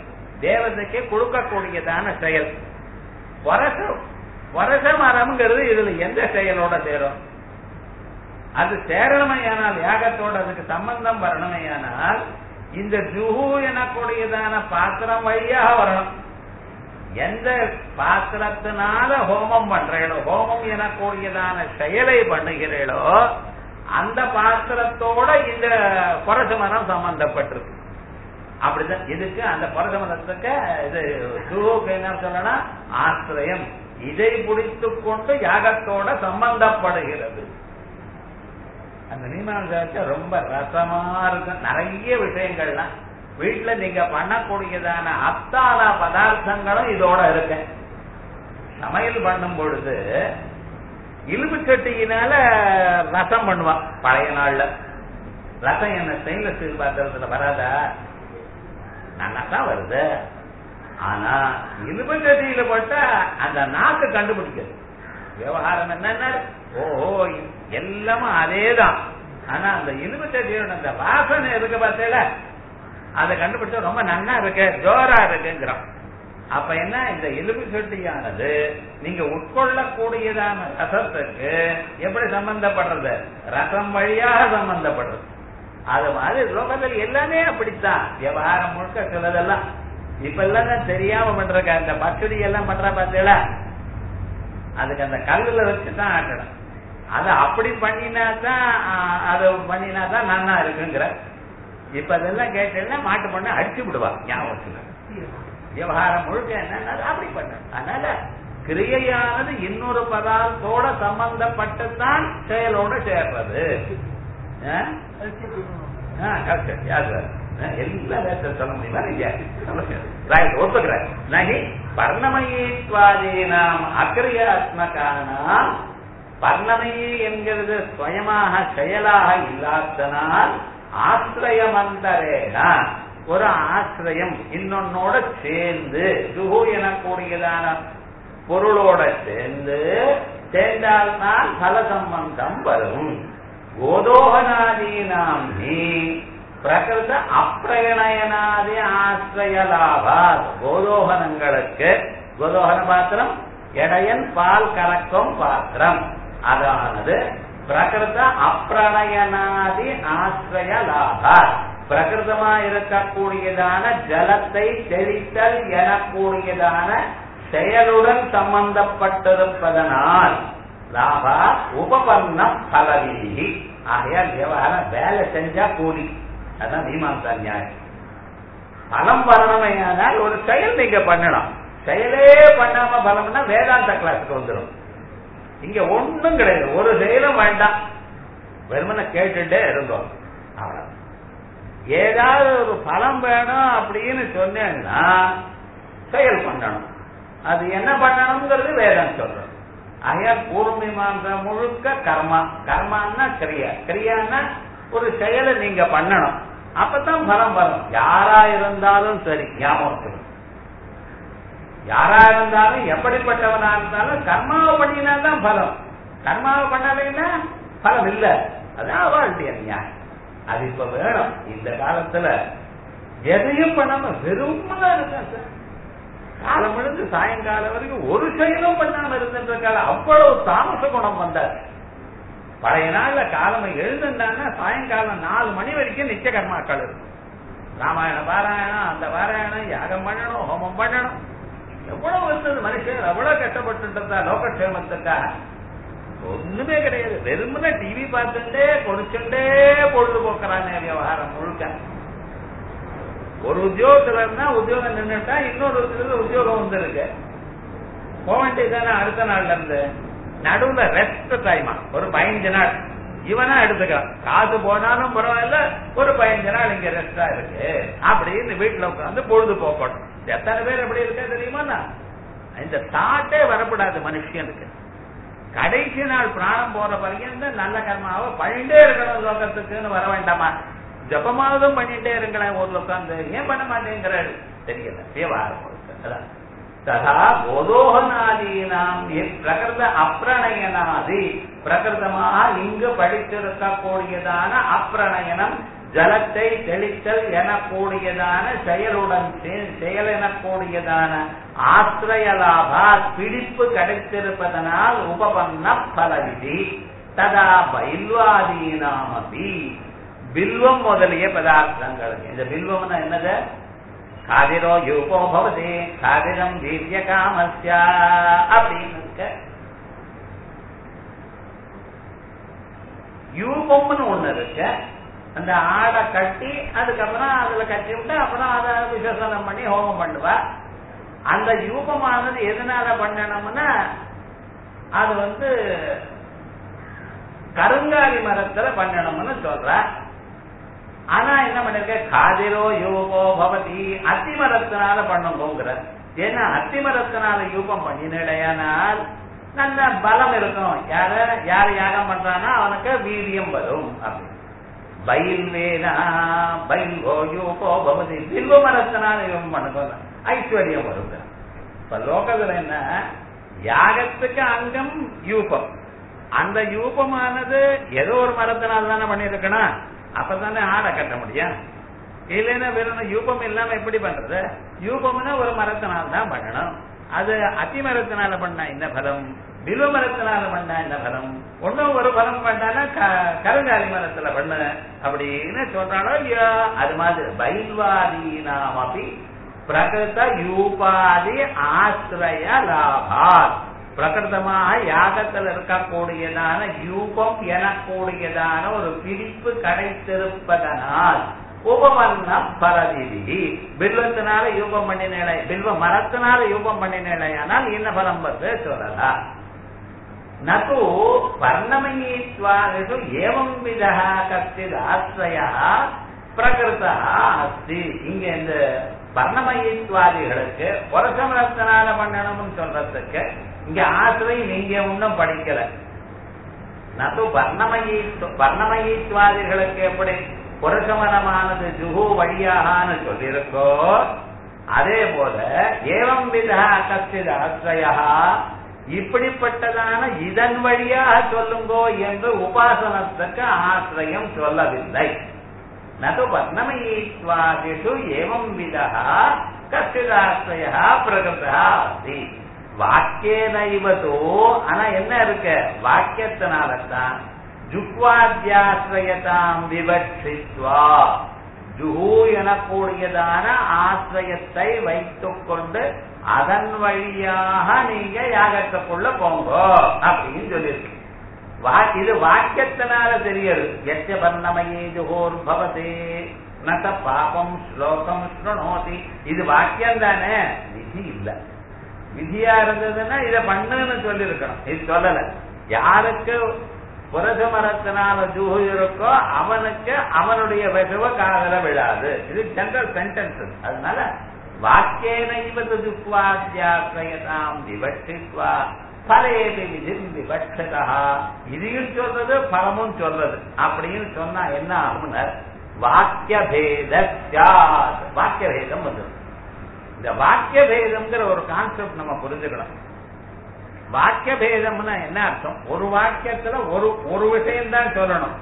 தேவதைக்கு கொடுக்கக்கூடியதான செயல் வருஷம் வருஷ மரம்ங்கிறது இதுல எந்த செயலோட சேரும் அது சேரணுமையானால் யாகத்தோட அதுக்கு சம்பந்தம் வரணுமையானால் இந்த ஜுஹு எனக்கூடியதான பாத்திரம் வழியாக வரணும் எந்த பாத்திரத்தினால ஹோமம் பண்றீங்களோ ஹோமம் எனக்கூடியதான செயலை பண்ணுகிறீங்களோ அந்த பாத்திரத்தோட இந்த புரச மரம் சம்பந்தப்பட்டிருக்கு அப்படிதான் இதுக்கு அந்த புரச மரத்துக்கு இது ஜுஹுக்கு என்ன சொல்லணும் ஆசிரியம் இதை பிடித்துக் கொண்டு யாகத்தோட சம்பந்தப்படுகிறது அந்த மீமாம்சாச்ச ரொம்ப ரசமா இருக்கும் நிறைய விஷயங்கள்லாம் வீட்டுல நீங்க பண்ணக்கூடியதான அத்தான பதார்த்தங்களும் இதோட இருக்கு சமையல் பண்ணும் பொழுது இலும்பு சட்டியினால ரசம் பண்ணுவான் பழைய நாள்ல ரசம் என்ன ஸ்டெயின்லெஸ் ஸ்டீல் பாத்திரத்துல வராதா நல்லா தான் வருது ஆனா இலும்பு சட்டியில போட்டா அந்த நாக்கு கண்டுபிடிக்கிறது விவகாரம் என்னன்னா ஓஹோ எல்லாமும் அதேதான் ஆனா அந்த இலும்பு சட்டியோட அந்த வாசனை இருக்கு பார்த்தேல அதை கண்டுபிடிச்சா ரொம்ப நன்னா இருக்கு ஜோரா இருக்குங்கிறோம் அப்ப என்ன இந்த எலும்பு சட்டியானது நீங்க உட்கொள்ளக்கூடியதான ரசத்துக்கு எப்படி சம்பந்தப்படுறது ரசம் வழியாக சம்பந்தப்படுறது அது மாதிரி லோகத்தில் எல்லாமே அப்படித்தான் விவகாரம் முழுக்க சிலதெல்லாம் இப்ப எல்லாம் தெரியாம பண்றக்க அந்த பச்சடி எல்லாம் பண்ற பார்த்தீங்களா அதுக்கு அந்த கல்லுல வச்சுதான் ஆட்டணும் அதை அப்படி பண்ணினா தான் அதை பண்ணினா தான் நன்னா இருக்குங்கிற இப்ப அதெல்லாம் கேட்டேன்னா மாட்டு பண்ண அடிச்சு விடுவா ஞாபகத்துல விவகாரம் முழுக்க என்னன்னா அப்படி பண்ண அதனால கிரியையானது இன்னொரு பதார்த்தோட சம்பந்தப்பட்டுத்தான் செயலோட சேர்றது எல்லா நேரத்தில் சொல்ல முடியுமா நீங்க ஒத்துக்கிறேன் நகி பர்ணமயீத்வாதீனாம் அக்கிரியாத்மகானாம் பர்ணமயி என்கிறது சுயமாக செயலாக இல்லாதனால் ஆசிரயமந்தரேனா ஒரு ஆசிரியம் இன்னொன்னோட சேர்ந்து ஜுகு எனக்கூடியதான பொருளோட சேர்ந்து சேர்ந்தால்தான் பல சம்பந்தம் வரும் கோதோகனாதீனாம் நீ பிரகிருத அப்பிரயணயனாதி ஆசிரியலாபா கோதோகனங்களுக்கு கோதோகன பாத்திரம் எடையன் பால் கறக்கும் பாத்திரம் அதானது பிரகிருத அப்பிரணயனாதி ஆசிரிய லாபா பிரகிருதமா இருக்கக்கூடியதான ஜலத்தை தெளித்தல் எனக்கூடியதான செயலுடன் சம்பந்தப்பட்டிருப்பதனால் லாபா உபபன்ன பலவீகி ஆகையால் விவகாரம் வேலை செஞ்சா கூலி அதான் மீமாசா நியாயம் பலம் வரணுமையானால் ஒரு செயல் நீங்க பண்ணலாம் செயலே பண்ணாம பலம்னா வேதாந்த கிளாஸுக்கு வந்துடும் இங்க ஒண்ணும் கிடையாது ஒரு செயலும் வேண்டாம் வெறுமனை கேட்டுட்டே இருந்தோம் அவ்வளவு ஏதாவது ஒரு பலம் வேணும் அப்படின்னு சொன்னேன்னா செயல் பண்ணணும் அது என்ன பண்ணணுங்கிறது வேதம் சொல்றோம் ஆகையா பூர்வமீமாசா முழுக்க கர்மா கர்மான்னா கிரியா கிரியான்னா ஒரு செயலை நீங்க பண்ணணும் அப்பதான் பலம் வரும் யாரா இருந்தாலும் சரி ஞாபகம் யாரா இருந்தாலும் எப்படிப்பட்டவனா இருந்தாலும் கர்மாவை பண்ணினா தான் பலம் கர்மாவை பண்ணலைன்னா பலம் இல்ல அதான் அவளுடைய நியாயம் அது இப்ப வேணும் இந்த காலத்துல எதையும் பண்ணாம வெறுமனா இருக்கா சார் காலம் விழுந்து சாயங்காலம் வரைக்கும் ஒரு செயலும் பண்ணாம இருந்துட்டு அவ்வளவு தாமச குணம் வந்தார் பழைய நாள்ல காலம் எழுதுனான்னா சாயங்காலம் நாலு மணி வரைக்கும் நிச்சய கர்மாக்கள் இருக்கும் ராமாயண பாராயணம் அந்த பாராயணம் யாகம் பண்ணணும் ஹோமம் பண்ணணும் எவ்வளவு இருந்தது மனுஷன் எவ்வளவு கஷ்டப்பட்டு இருந்தா லோகக்ஷேமத்துக்காக ஒண்ணுமே கிடையாது வெறுமனே டிவி பார்த்துட்டே பொடிச்சுட்டே பொழுதுபோக்குறாங்க விவகாரம் முழுக்க ஒரு உத்தியோகத்துல இருந்தா உத்தியோகம் நின்றுட்டா இன்னொரு உத்தியோகம் வந்துருக்கு போக வேண்டியதானே அடுத்த நாள்ல இருந்து நடுவுல ரெஸ்ட் டைமா ஒரு பதினஞ்சு நாள் இவனா எடுத்துக்கலாம் காசு போனாலும் பரவாயில்ல ஒரு பதினஞ்சு நாள் இங்க ரெஸ்டா இருக்கு அப்படின்னு வீட்டுல உட்காந்து பொழுது போக்கணும் எத்தனை பேர் எப்படி இருக்கா தெரியுமா இந்த தாட்டே வரக்கூடாது மனுஷனுக்கு கடைசி நாள் பிராணம் போற வரைக்கும் நல்ல கர்மாவை பண்ணிட்டே இருக்கணும் லோகத்துக்குன்னு வர வேண்டாமா ஜபமாவதும் பண்ணிட்டே இருங்களேன் ஊர்ல உட்காந்து ஏன் பண்ண மாட்டேங்கிறாரு தெரியல விவகாரம் அதான் ததா போதோகநாதீனாம் பிரகிருத அப்பிரணயனாதி பிரகிருதமாக இங்கு படித்திருக்கக்கூடியதான அப்பிரணயனம் ஜலத்தை தெளித்தல் எனக்கூடியதான செயலுடன் சே- செயல் எனக்கூடியதான ஆசிரய லாபா பிடிப்பு கிடைத்திருப்பதனால் உபபன்ன பலவிதி ததா பைல்வாதீனாமபி பில்வம் முதலிய பதார்த்தங்களுக்கு இந்த பில்வம்னா என்னது காதிரோ யூபோ பவதி காதிரம் தீர்ய காமஸ்யா அப்படின்னு இருக்க யூபம்னு ஒண்ணு இருக்கு அந்த ஆடை கட்டி அதுக்கப்புறம் அதுல கட்டி விட்டு அப்புறம் அதை விசேஷனம் பண்ணி ஹோமம் பண்ணுவா அந்த யூபமானது எதனால பண்ணணும்னா அது வந்து கருங்காலி மரத்துல பண்ணணும்னு சொல்ற ஆனா என்ன பண்ணிருக்க காதிரோ யூபோ பவதி அத்தி மரத்தினால பண்ணுங்கோங்கிற ஏன்னா அத்தி மரத்தினால யூபம் பண்ணினடையானால் நல்ல பலம் இருக்கும் யார யார் யாகம் பண்றானா அவனுக்கு வீரியம் வரும் அப்படி பயில் வேணா பயில் யூபோ பவதி பில்வ மரத்தினால யூபம் பண்ணுங்க ஐஸ்வர்யம் வருங்க இப்ப லோகத்துல என்ன யாகத்துக்கு அங்கம் யூபம் அந்த யூபமானது ஏதோ ஒரு மரத்தினால் தானே பண்ணிருக்கணும் அப்பதானே ஆடை கட்ட முடியும் இல்லைன்னா வெறும் யூபம் இல்லாம எப்படி பண்றது யூபம்னா ஒரு மரத்தினால் தான் பண்ணணும் அது அத்தி மரத்தினால பண்ணா என்ன பலம் பில்வ மரத்தினால பண்ணா என்ன பலம் ஒன்னும் ஒரு பலம் பண்ணானா க- கருங்காலி மரத்துல பண்ணு அப்படின்னு சொல்றானோ இல்லையா அது மாதிரி பைல்வாதீனாம் அப்படி பிரகிருத யூபாதி ஆசிரய லாபாத் பிரகிருதமாக யாகத்தில் இருக்கக்கூடியதான யூபம் எனக்கூடியதான ஒரு பிடிப்பு கிடைத்திருப்பதனால் உபமன்ன பரதிதி பில்வத்தினால யூபம் பண்ணினேளை பில்வ மரத்தினால யூபம் பண்ணினேளை ஆனால் என்ன பலம் வந்து சொல்லலாம் நது பர்ணமயீத்வாதிஷு ஏவம் விதா கச்சித் ஆசிரய பிரகிருதா அஸ்தி இங்க இந்த பர்ணமயீத்வாதிகளுக்கு புரசமரத்தினால பண்ணணும்னு சொல்றதுக்கு இங்க ஆசிரியம் நீங்க ஒன்னும் படிக்கல நது பர்ணமயீ பர்ணமயீத்வாதிகளுக்கு எப்படி புரசமனமானது ஜுகு வழியாகான்னு சொல்லியிருக்கோ அதே போல ஏவம் விதா கச்சித் ஆசிரயா இப்படிப்பட்டதான இதன் வழியாக சொல்லுங்கோ என்று உபாசனத்துக்கு ஆசிரியம் சொல்லவில்லை நது பத்மமயீத்வாதிஷு ஏவம் விதா கச்சிதாசிரய பிரகிருதா அஸ்தி வாக்கியனைவதோ ஆனா என்ன இருக்கு வாக்கியத்தினால்தான் ஜுக்வாத்தியாசிரயதாம் விவட்சித்வா ஜுஹு எனக்கூடியதான ஆசிரியத்தை வைத்துக் கொண்டு அதன் வழியாக நீங்க யாகத்துக்குள்ள போங்கோ அப்படின்னு சொல்லியிருக்கு வா- இது வாக்கியத்தினால தெரியுது எச்ச வர்ணமயே ஜுகோர் பவதே நத பாபம் ஸ்லோகம் ஸ்ருணோதி இது வாக்கியம் தானே விதி இல்ல விதியா இருந்ததுன்னா இத பண்ணுன்னு சொல்லி இருக்கணும் இது சொல்லல யாருக்கு புரச மரத்தினால ஜூஹு இருக்கோ அவனுக்கு அவனுடைய விஷவ காதல விழாது இது ஜெனரல் சென்டென்ஸ் அதனால வாக்கியனைவது துக்வாத்தியாசிரயதாம் விவட்சித்வா பலேபி விதிம் விவட்சதா இதையும் சொல்றது பலமும் சொல்றது அப்படின்னு சொன்னா என்ன ஆகும்னா வாக்கிய பேத வாக்கிய பேதம் வந்துடும் இந்த வாக்கிய பேதம்ங்கிற ஒரு கான்செப்ட் நம்ம புரிஞ்சுக்கணும் வாக்கிய பேதம்னா என்ன அர்த்தம் ஒரு வாக்கியத்துல ஒரு ஒரு விஷயம் தான் சொல்லணும்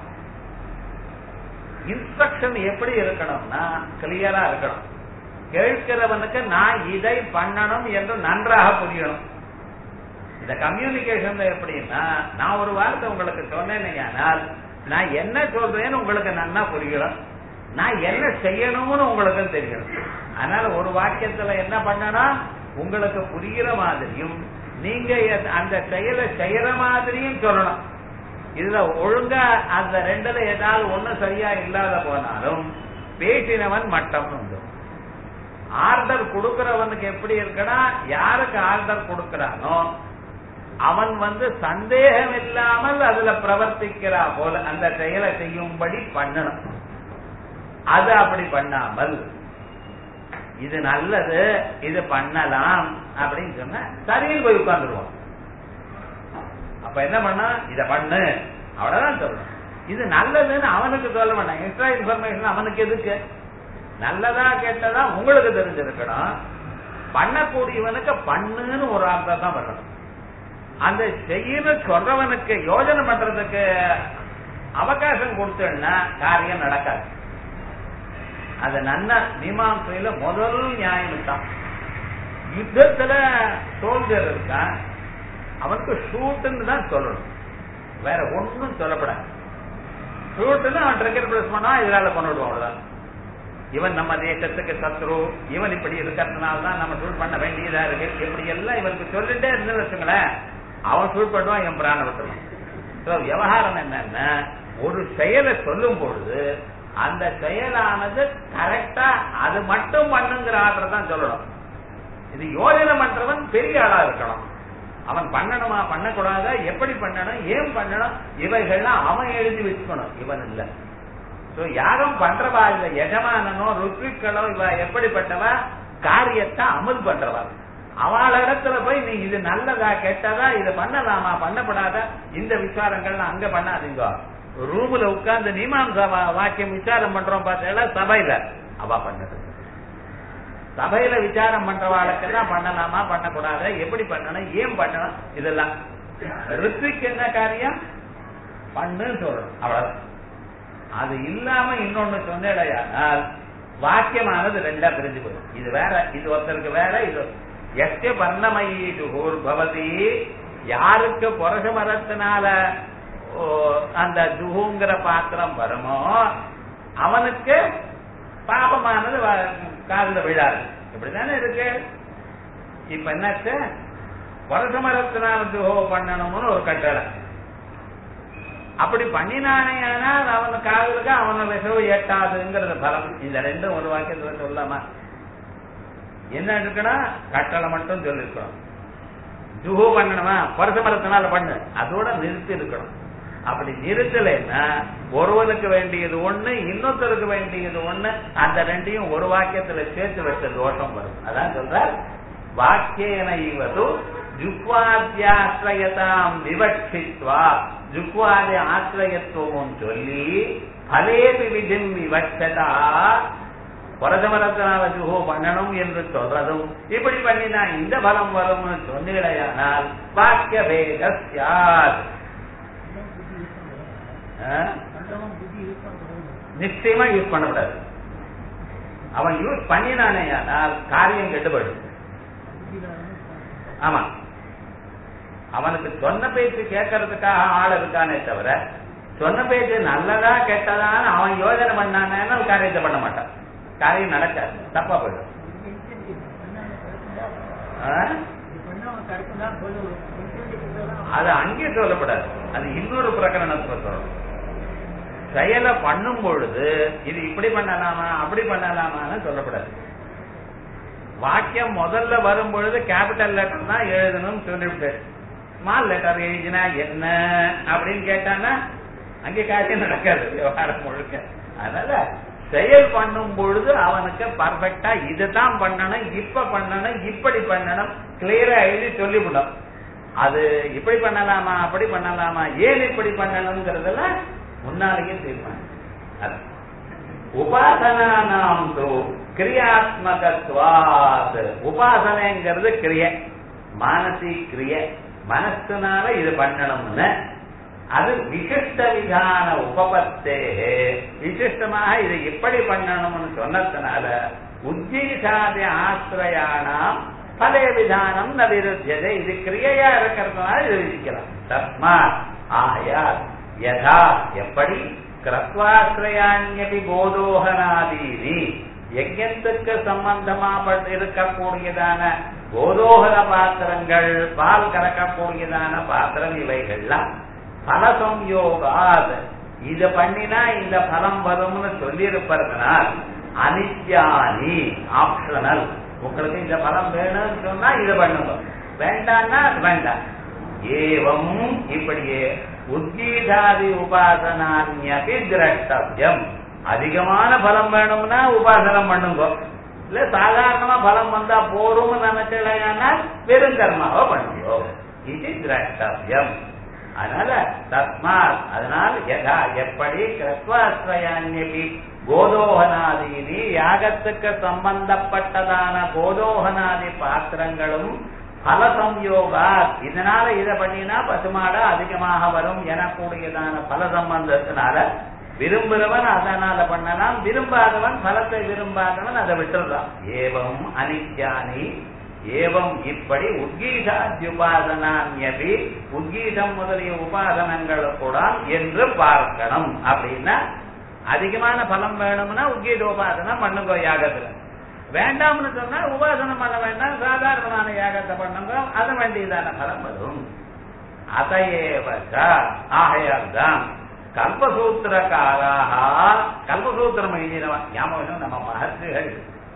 இன்ஸ்ட்ரக்ஷன் எப்படி இருக்கணும்னா கிளியரா இருக்கணும் கேட்கிறவனுக்கு நான் இதை பண்ணணும் என்று நன்றாக புரியணும் இந்த கம்யூனிகேஷன்ல எப்படின்னா நான் ஒரு வார்த்தை உங்களுக்கு சொன்னேன் நான் என்ன சொல்றேன்னு உங்களுக்கு நன்னா புரியணும் நான் என்ன செய்யணும்னு உங்களுக்கு தெரியணும் அதனால ஒரு வாக்கியத்துல என்ன பண்ணணும் உங்களுக்கு புரிகிற மாதிரியும் நீங்க எத்- அந்த செயலை செய்யற மாதிரியும் சொல்லணும் இதுல ஒழுங்கா அந்த ரெண்டுல ஏதாவது ஒண்ணு சரியா இல்லாத போனாலும் பேசினவன் மட்டம் உண்டு ஆர்டர் கொடுக்கிறவனுக்கு எப்படி இருக்குன்னா யாருக்கு ஆர்டர் கொடுக்கிறானோ அவன் வந்து சந்தேகம் இல்லாமல் அதுல பிரவர்த்திக்கிறா போல அந்த செயலை செய்யும்படி பண்ணணும் அது அப்படி பண்ணாமல் இது நல்லது இது பண்ணலாம் அப்படின்னு சொன்னா சரின்னு போய் உட்கார்ந்துருவான் அப்ப என்ன பண்ணா இத பண்ணு அவ்வளவுதான் சொல்லணும் இது நல்லதுன்னு அவனுக்கு சொல்ல வேண்டாம் எக்ஸ்ட்ரா இன்ஃபர்மேஷன் அவனுக்கு எதுக்கு நல்லதா கெட்டதா உங்களுக்கு தெரிஞ்சிருக்கணும் பண்ணக்கூடியவனுக்கு பண்ணுன்னு ஒரு அர்த்தம் தான் வரணும் அந்த செய்யணும் சொல்றவனுக்கு யோஜனை பண்றதுக்கு அவகாசம் கொடுத்தோம்னா காரியம் நடக்காது அது நன்ன மீமாசையில முதல் நியாயம் தான் யுத்தத்துல சோல்ஜர் இருக்கான் அவனுக்கு ஷூட்டுன்னு தான் சொல்லணும் வேற ஒன்றும் சொல்லப்படாது ஷூட்டுன்னு அவன் ட்ரிகர் பிளஸ் பண்ணா இதனால பண்ணிவிடுவோம் அவ்வளவுதான் இவன் நம்ம தேசத்துக்கு சத்ரு இவன் இப்படி இருக்கிறதுனால தான் நம்ம ஷூட் பண்ண வேண்டியதா இருக்கு இப்படி எல்லாம் இவனுக்கு சொல்லிட்டே இருந்து வச்சுங்களேன் அவன் ஷூட் பண்ணுவான் என் பிராண விட்டுருவான் So, விவகாரம் என்னன்னா ஒரு செயலை சொல்லும் பொழுது அந்த செயலானது கரெக்டா அது மட்டும் பண்ணுங்கிற ஆர்டர் தான் சொல்லணும் இது யோஜனை பண்றவன் பெரிய ஆளா இருக்கணும் அவன் பண்ணணுமா பண்ணக்கூடாதா எப்படி பண்ணணும் ஏன் பண்ணணும் இவைகள்லாம் அவன் எழுதி வச்சுக்கணும் இவன் இல்ல சோ யாரும் பண்றவா இல்ல எஜமானனோ ருத்விக்களோ இவ எப்படிப்பட்டவா காரியத்தை அமல் பண்றவா அவள இடத்துல போய் நீ இது நல்லதா கெட்டதா இது பண்ணலாமா பண்ணப்படாதா இந்த விசாரங்கள்லாம் அங்க பண்ணாதீங்க ரூம்ல உட்கார்ந்து மீமாம்சா வா- வாக்கியம் விசாரம் பண்றோம் பார்த்தா சபையில அவ பண்ணது சபையில விசாரம் பண்றவாளுக்கெல்லாம் பண்ணலாமா பண்ணக்கூடாதா எப்படி பண்ணணும் ஏன் பண்ணணும் இதெல்லாம் ரித்விக் என்ன காரியம் பண்ணுன்னு சொல்லணும் அவ்வளவுதான் அது இல்லாம இன்னொன்னு சொன்னேடையானால் வாக்கியமானது ரெண்டா பிரிஞ்சு போயிடும் இது வேற இது ஒருத்தருக்கு வேற இது எஸ்ய பர்ணமயீது பவதி யாருக்கு புரச மரத்தினால ஓ, அந்த ஜுகுங்கிற பாத்திரம் வருமோ அவனுக்கு பாபமானது வ- காதுல விழாது இப்படிதானே இருக்கு இப்ப என்னாச்சு புரச மரத்தினால ஜுகோ பண்ணணும்னு ஒரு கட்டளை அப்படி பண்ணினானே ஆனால் அவன் காதலுக்கு அவனை விஷவு எட்டாதுங்கிறது பலம் இந்த ரெண்டும் ஒரு வாக்கியத்துல சொல்லாமா என்ன இருக்கணும் கட்டளை மட்டும் சொல்லிருக்கணும் ஜுஹு பண்ணணுமா பரச மரத்தினால பண்ணு அதோட நிறுத்தி இருக்கணும் அப்படி நிறுத்தலைன்னா ஒருவனுக்கு வேண்டியது ஒண்ணு இன்னொருத்தருக்கு வேண்டியது ஒண்ணு அந்த ரெண்டையும் ஒரு வாக்கியத்துல சேர்த்து வச்ச தோஷம் வரும் அதான் சொல்ற வாக்கியன இவது ஜுக்வாத்தியாசிரயதாம் விவட்சித்வா ஜுக்வாதி ஆசிரயத்துவம் சொல்லி பலேபி விதிம் விவட்சதா பரதமரத்தினால ஜுகோ பண்ணணும் என்று சொல்றதும் இப்படி பண்ணினா இந்த பலம் வரும்னு சொன்னீடையானால் வாக்கிய பேத சியாத் ஆ? நிச்சயமா யூஸ் பண்ணக்கூடாது அவன் யூஸ் பண்ணினானேயானால் காரியம் கெட்டுப்படும் ஆமா அவனுக்கு சொன்ன பேச்சு கேட்கறதுக்காக ஆள் இருக்கானே தவிர சொன்ன பேச்சு நல்லதா கெட்டதான்னு அவன் யோஜனை பண்ணானேன்னா காரியத்தை பண்ண மாட்டான் காரியம் நடக்காது தப்பா போயிடும் ஆ? அது அங்கே சொல்லப்படாது அது இன்னொரு பிரகரணத்துல சொல்லணும் செயலை பண்ணும் பொழுது இது இப்படி பண்ணலாமா அப்படி பண்ணலாமான்னு சொல்லப்படாது வாக்கியம் முதல்ல வரும் பொழுது கேபிட்டல் லெட்டர் தான் எழுதணும்னு சொல்லிவிட்டு ஸ்மால் லெட்டர் எழுதினா என்ன அப்படின்னு கேட்டான்னா அங்கே காரியம் நடக்காது விவகாரம் முழுக்க அதனால செயல் பண்ணும் பொழுது அவனுக்கு பர்ஃபெக்டா இதுதான் பண்ணணும் இப்ப பண்ணணும் இப்படி பண்ணணும் கிளியரா எழுதி சொல்லிவிடும் அது இப்படி பண்ணலாமா அப்படி பண்ணலாமா ஏன் இப்படி பண்ணணுங்கிறதுல முன்னாலேயே தீர்மானம் அது உபாசனானாம் தோ கிரியாத்மகத்வாத் உபாசனைங்கிறது கிரிய மானசி கிரிய மனசுனால இது பண்ணணும்னு அது விசிஷ்ட விதான உபபத்தே விசிஷ்டமாக இது எப்படி பண்ணணும்னு சொன்னதுனால உஜ்ஜீசாதி ஆசிரயானாம் பலே விதானம் ந விருத்தியதே இது கிரியையா இருக்கிறதுனால இது விதிக்கலாம் தஸ்மா ஆயா யதா எப்படி கிரத்வாசிரயாண்யபி போதோகனாதீனி யஜ்யத்துக்கு சம்பந்தமா பட்டு இருக்கக்கூடியதான போதோகர பாத்திரங்கள் பால் கறக்கக்கூடியதான பாத்திரம் இவைகள்லாம் பல சம்யோகாத் இத பண்ணினா இந்த பலம் வரும்னு சொல்லி இருப்பதனால் அனித்யானி ஆப்ஷனல் உங்களுக்கு இந்த பலம் வேணும்னு சொன்னா இதை பண்ணுங்க வேண்டாம்னா அது வேண்டாம் ஏவம் இப்படியே உத்கீதாதி உபாசனான்யபி திரஷ்டவியம் அதிகமான பலம் வேணும்னா உபாசனம் பண்ணுங்க இல்ல சாதாரணமா பலம் வந்தா போரும்னு நினைச்சலையானால் வெறும் கர்மாவை பண்ணுங்க இது திரஷ்டவியம் அதனால தஸ்மாத் அதனால் யதா எப்படி கிரத்வாஸ்ரயான்யபி கோதோகனாதீனி யாகத்துக்கு சம்பந்தப்பட்டதான கோதோகனாதி பாத்திரங்களும் பல சம்யோகா இதனால இதை பண்ணினா பசுமாட அதிகமாக வரும் எனக்கூடியதான பல சம்பந்தத்தினால விரும்புறவன் அதனால பண்ணலாம் விரும்பாதவன் பலத்தை விரும்பாதவன் அதை விட்டுறான் ஏவம் அனித்யானி ஏவம் இப்படி உத்கீதாத்யுபாசனான்யபி உத்கீதம் முதலிய உபாசனங்கள் கூட என்று பார்க்கணும் அப்படின்னா அதிகமான பலம் வேணும்னா உத்கீத உபாசனம் பண்ணுங்க யாகத்துல வேண்டாம்னு சொன்னா உபாசனம் பண்ண வேண்டாம் சாதாரணமான யாகத்தை பண்ணுங்க அது வேண்டியதான பலம் வரும் அதையேவச்ச ஆகையால் தான் கல்பசூத்திரக்காராக கல்பசூத்திரம் எழுதினவன் ஞாபகம் நம்ம மகர்ஷிகள்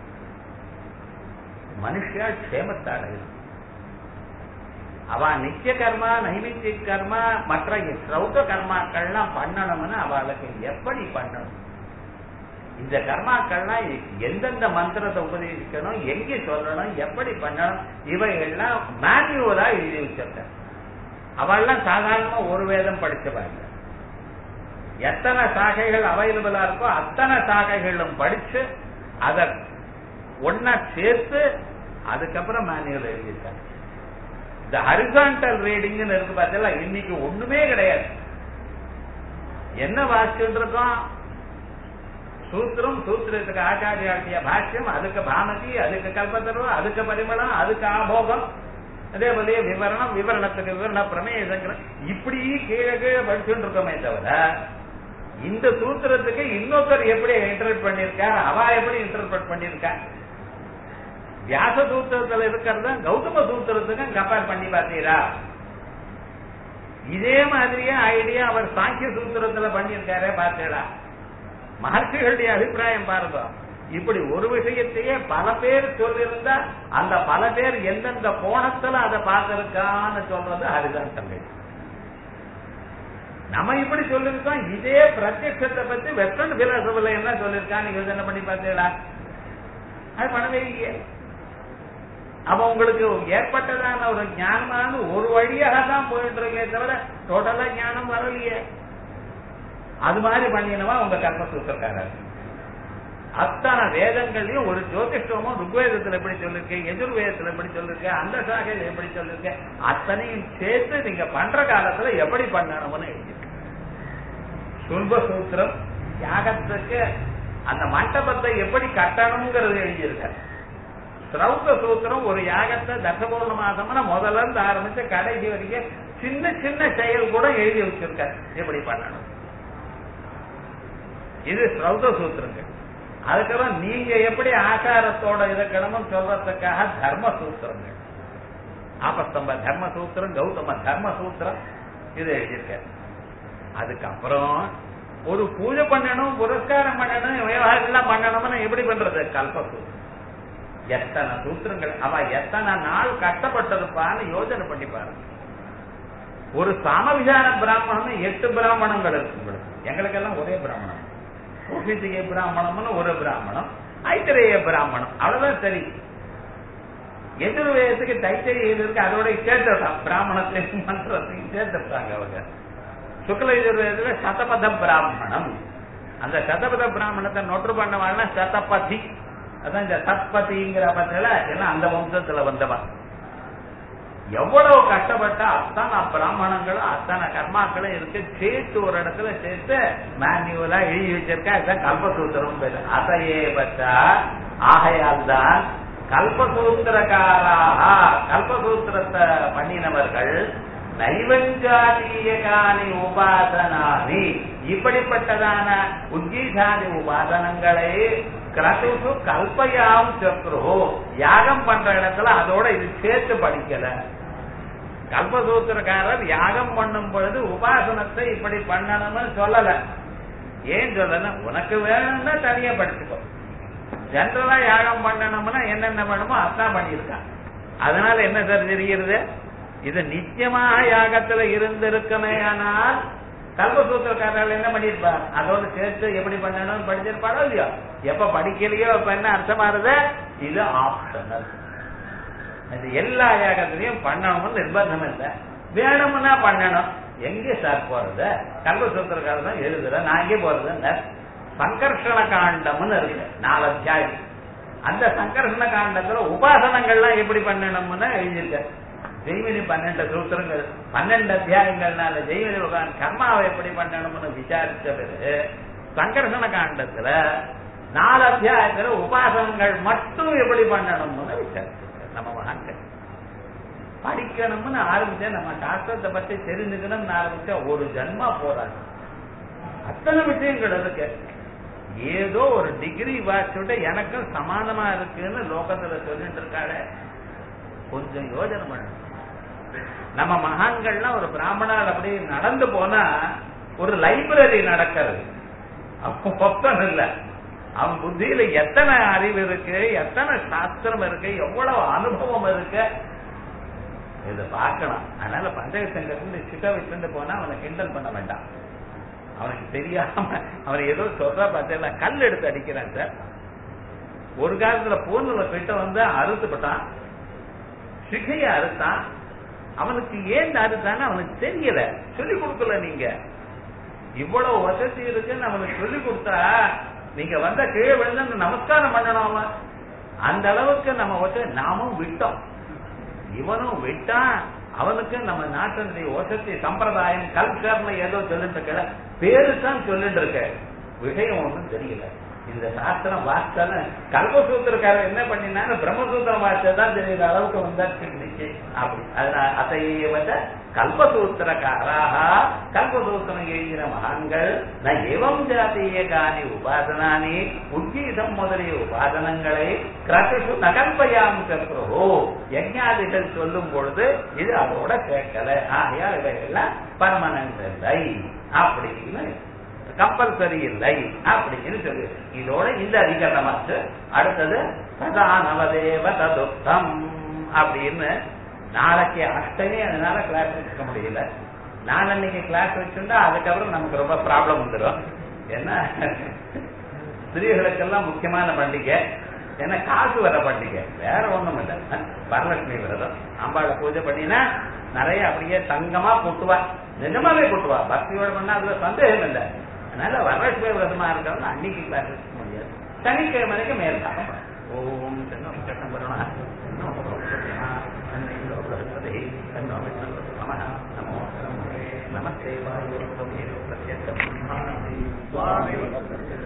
மனுஷா க்ஷேமத்தாடையும் அவ நித்திய கர்மா நைமித்திய கர்மா மற்ற சௌத்த கர்மாக்கள்லாம் பண்ணணும்னு அவளுக்கு எப்படி பண்ணணும் இந்த கர்மாக்கள்லாம் எந்தெந்த மந்திரத்தை உபதேசிக்கணும் எங்க சொல்லணும் எப்படி பண்ணணும் இவைகள்லாம் மேனுவலா எழுதி வச்சிருக்க அவள்லாம் சாதாரணமா ஒரு வேதம் படிச்சவாங்க எத்தனை சாகைகள் அவைலபிளா இருக்கோ அத்தனை சாகைகளும் படிச்சு அதை ஒன்னா சேர்த்து அதுக்கப்புறம் மேனுவல் எழுதியிருக்காங்க இந்த ஹரிசான்டல் ரீடிங்னு இருக்கு பார்த்தீங்களா இன்னைக்கு ஒண்ணுமே கிடையாது என்ன வாசிச்சுட்டு இருக்கோம் சூத்திரம் சூத்திரத்துக்கு ஆச்சாரியாட்டிய பாஷ்யம் அதுக்கு பாமதி அதுக்கு கல்பத்தர்வம் அதுக்கு பரிமளம் அதுக்கு ஆபோகம் அதே போல விவரணம் விவரணத்துக்கு விவரண பிரமேய சங்கரம் இப்படி கீழே கீழே படிச்சுட்டு இருக்கோமே தவிர இந்த சூத்திரத்துக்கு இன்னொருத்தர் எப்படி இன்டர்பிரட் பண்ணிருக்கார் அவ எப்படி இன்டர்பிரட் பண்ணிருக்கா வியாச சூத்திரத்துல இருக்கிறத கௌதம சூத்திரத்துக்கும் கம்பேர் பண்ணி பார்த்தீரா இதே மாதிரியே ஐடியா அவர் சாங்கிய சூத்திரத்துல பண்ணியிருக்காரே பார்த்தீரா மகர்ஷிகளுடைய அபிப்பிராயம் பாருங்க இப்படி ஒரு விஷயத்தையே பல பேர் சொல்லியிருந்தா அந்த பல பேர் எந்தெந்த கோணத்துல அதை பார்த்திருக்கான்னு சொல்றது ஹரிதாசன் நம்ம இப்படி சொல்லிருக்கோம் இதே பிரத்யத்தை பத்தி வெஸ்டர்ன் பிலாசபில என்ன சொல்லிருக்கான்னு யோசனை பண்ணி பார்த்தீங்களா அது பண்ணவே இல்லையே அப்ப உங்களுக்கு ஏற்பட்டதான ஒரு ஞானமான ஒரு வழியாக தான் போயிட்டு இருக்கே தவிர டோட்டலா ஞானம் வரலையே அது மாதிரி பண்ணினவா உங்க கர்மசூத்திரக்காரர் அத்தனை வேதங்களையும் ஒரு ஜோதிஷ்டமும் ருக்வேதத்துல எப்படி சொல்லிருக்கேன் எதிர்வேதத்துல எப்படி சொல்லிருக்கேன் அந்த சாகையில எப்படி சொல்லிருக்கேன் அத்தனையும் சேர்த்து நீங்க பண்ற காலத்துல எப்படி பண்ணணும்னு எழுதியிருக்கு சுல்ப சூத்திரம் யாகத்துக்கு அந்த மண்டபத்தை எப்படி கட்டணுங்கிறது எழுதியிருக்க சிரௌத்த சூத்திரம் ஒரு யாகத்தை தசபூர்ண மாசம்னா முதல்ல இருந்து ஆரம்பிச்சு கடைசி வரைக்கும் சின்ன சின்ன செயல் கூட எழுதி வச்சிருக்க எப்படி பண்ணணும் இது ஸ்ரௌத சூத்திரங்கள் அதுக்கப்புறம் நீங்க எப்படி ஆச்சாரத்தோட இருக்கணும்னு சொல்றதுக்காக தர்ம சூத்திரங்கள் ஆபஸ்தம்ப தர்ம சூத்திரம் கௌதம தர்ம சூத்திரம் இது எழுதியிருக்க அதுக்கப்புறம் ஒரு பூஜை பண்ணணும் புரஸ்காரம் பண்ணணும் விவகாரம் எல்லாம் பண்ணணும்னு எப்படி பண்றது கல்ப சூத்திரம் எத்தனை சூத்திரங்கள் அவ எத்தனை நாள் கஷ்டப்பட்டிருப்பான்னு யோசனை பண்ணி பாருங்க ஒரு சாமவிசார பிராமணம் எட்டு பிராமணங்கள் இருக்கு உங்களுக்கு எங்களுக்கெல்லாம் ஒரே பிராமணம் கோபித்திகை பிராமணம்னு ஒரு பிராமணம் ஐத்திரேய பிராமணம் அவ்வளவுதான் சரி எதிர்வேதத்துக்கு தைத்திரிய இருக்கு அதோட சேர்த்துட்டான் பிராமணத்தையும் மந்திரத்தையும் சேர்த்துட்டாங்க அவங்க சுக்ல எதிர்வேதத்துல சதபத பிராமணம் அந்த சதபத பிராமணத்தை நொற்று பண்ணவாள்னா சதபதி அதான் இந்த சத்பதிங்கிற பத்தில எல்லாம் அந்த வம்சத்துல வந்தவன் எவ்வளவு கஷ்டப்பட்டா அத்தனை பிராமணங்களும் அத்தனை கர்மாக்களும் இருக்கு சேர்த்து ஒரு இடத்துல சேர்த்து மேனுவலா எழுதி வச்சிருக்க அதுதான் கல்பசூத்திரம் பேரு அதையே பற்றா ஆகையால் தான் கல்பசூத்திரக்காராக கல்பசூத்திரத்தை பண்ணினவர்கள் நைவஞ்சாதீயகானி உபாசனானி இப்படிப்பட்டதான உத்கீதானி உபாசனங்களை கிரதுசு கல்பயாம் சத்ரு யாகம் பண்ற இடத்துல அதோட இது சேர்த்து படிக்கல கல்பசூத்திரக்காரர் யாகம் பண்ணும் பொழுது உபாசனத்தை இப்படி பண்ணணும்னு சொல்லல ஏன் சொல்லல உனக்கு வேணும்னா தனியா படிச்சுக்கோ ஜென்ரலா யாகம் பண்ணணும்னா என்னென்ன வேணுமோ அதான் பண்ணியிருக்கான் அதனால என்ன சார் தெரிகிறது இது நித்தியமாக யாகத்துல இருந்திருக்குமே ஆனால் கல்பசூத்திரக்காரர்கள் என்ன பண்ணிருப்பார் அதோட சேர்த்து எப்படி பண்ணணும் படிச்சிருப்பாரோ இல்லையோ எப்ப படிக்கலையோ அப்ப என்ன அர்த்தமானது இது ஆப்ஷனல் இது எல்லா யாகத்திலையும் பண்ணணும்னு நிர்பந்தம் இல்லை வேணும்னா பண்ணணும் எங்க சார் போறது கல்பசூத்திரக்காரர் தான் எழுதுற நான் எங்கே போறது சங்கர்ஷண காண்டம்னு இருக்கு நாலு அத்தியாயம் அந்த சங்கர்ஷண காண்டத்துல உபாசனங்கள்லாம் எப்படி பண்ணணும்னு எழுதியிருக்க ஜெய்மினி பன்னெண்டு சூத்திரங்கள் பன்னெண்டு அத்தியாயங்கள்னால ஜெய்மினி பகவான் கர்மாவை எப்படி பண்ணணும்னு விசாரிச்ச பிறகு சங்கர்ஷண காண்டத்துல நாலு அத்தியாயத்துல உபாசனங்கள் மட்டும் எப்படி பண்ணணும்னு விசாரிச்சிருக்காரு நம்ம மகான்கள் படிக்கணும்னு ஆரம்பிச்சா நம்ம சாஸ்திரத்தை பத்தி தெரிஞ்சுக்கணும்னு ஆரம்பிச்சா ஒரு ஜன்மா போறாங்க அத்தனை விஷயங்கள் இருக்கு ஏதோ ஒரு டிகிரி வாச்சுட்டு எனக்கும் சமானமா இருக்குன்னு லோகத்துல சொல்லிட்டு இருக்காரு கொஞ்சம் யோஜனை பண்ணணும் நம்ம மகான்கள்லாம் ஒரு பிராமணால் அப்படி நடந்து போனா ஒரு லைப்ரரி நடக்கிறது அப்போ மொத்தம் இல்ல அவன் புத்தியில எத்தனை அறிவு இருக்கு எத்தனை சாஸ்திரம் இருக்கு எவ்வளவு அனுபவம் இருக்கு இதை பார்க்கணும் அதனால பஞ்சக சங்கத்துல சிக்க வச்சுட்டு போனா அவனை கிண்டல் பண்ண வேண்டாம் அவனுக்கு தெரியாம அவன் ஏதோ சொல்ற பார்த்தா கல் எடுத்து அடிக்கிறான் சார் ஒரு காலத்துல பூர்ணில கிட்ட வந்து அறுத்துப்பட்டான் சிகைய அறுத்தான் அவனுக்கு ஏன் அறுத்தான்னு அவனுக்கு தெரியல சொல்லி கொடுக்கல நீங்க இவ்வளவு வசதி இருக்குன்னு அவனுக்கு சொல்லி கொடுத்தா நீங்க வந்த கீழே விழுந்து நமஸ்காரம் பண்ணணும் அவன் அந்த அளவுக்கு நம்ம வச்சு நாமும் விட்டோம் இவனும் விட்டான் அவனுக்கு நம்ம நாட்டினுடைய வசதி சம்பிரதாயம் கல்ச்சர்னு ஏதோ சொல்லிட்டு இருக்க பேரு தான் சொல்லிட்டு இருக்க விஷயம் ஒண்ணும் தெரியல இந்த சாஸ்திரம் வாஸ்தான கல்பசூத்திரக்காரர் என்ன பண்ணினாங்க பிரம்மசூத்திரம் வார்த்தை தெரியுற அளவுக்கு வந்தாச்சு அப்படி அதனால அத்தையவத கல்பசூத்திரக்காராக கல்பசூத்திரம் எழுதின மகான்கள் ந எவம் ஜாத்திய காணி உபாசனானி உத்கீதம் முதலிய உபாசனங்களை கிரகசு நகல்பயாம் சத்ருவோ யஜ்ஞாதிகள் சொல்லும் பொழுது இது அதோட கேட்கல ஆகையால் இவைகள்லாம் பர்மனன்ட் இல்லை அப்படின்னு கம்பல்சரி இல்லை அப்படின்னு சொல்லு இதோட இந்த அதிகரணமாச்சு அடுத்தது சதானவதேவ ததுக்தம் அப்படின்னு நாளைக்கு அஷ்டமி அதனால கிளாஸ் வச்சுக்க முடியல நாளன்னைக்கு கிளாஸ் வச்சுட்டா அதுக்கப்புறம் நமக்கு ரொம்ப ப்ராப்ளம் வந்துடும் ஏன்னா ஸ்திரீகளுக்கெல்லாம் முக்கியமான பண்டிகை ஏன்னா காசு வர பண்டிகை வேற ஒண்ணும் இல்லை வரலட்சுமி விரதம் அம்பாளை பூஜை பண்ணினா நிறைய அப்படியே தங்கமா கூட்டுவா நிஜமாவே கூட்டுவா பக்தியோட பண்ணா அதுல சந்தேகம் இல்லை அதனால வரலட்சுமி விரதமா இருக்கிறவங்க அன்னைக்கு கிளாஸ் வச்சுக்க முடியாது சனிக்கிழமைக்கு மேல் காலம் ஓம் சன்னம் சட்டம் வருணா நமஸ்தே வாயு பிரத்யட்சம்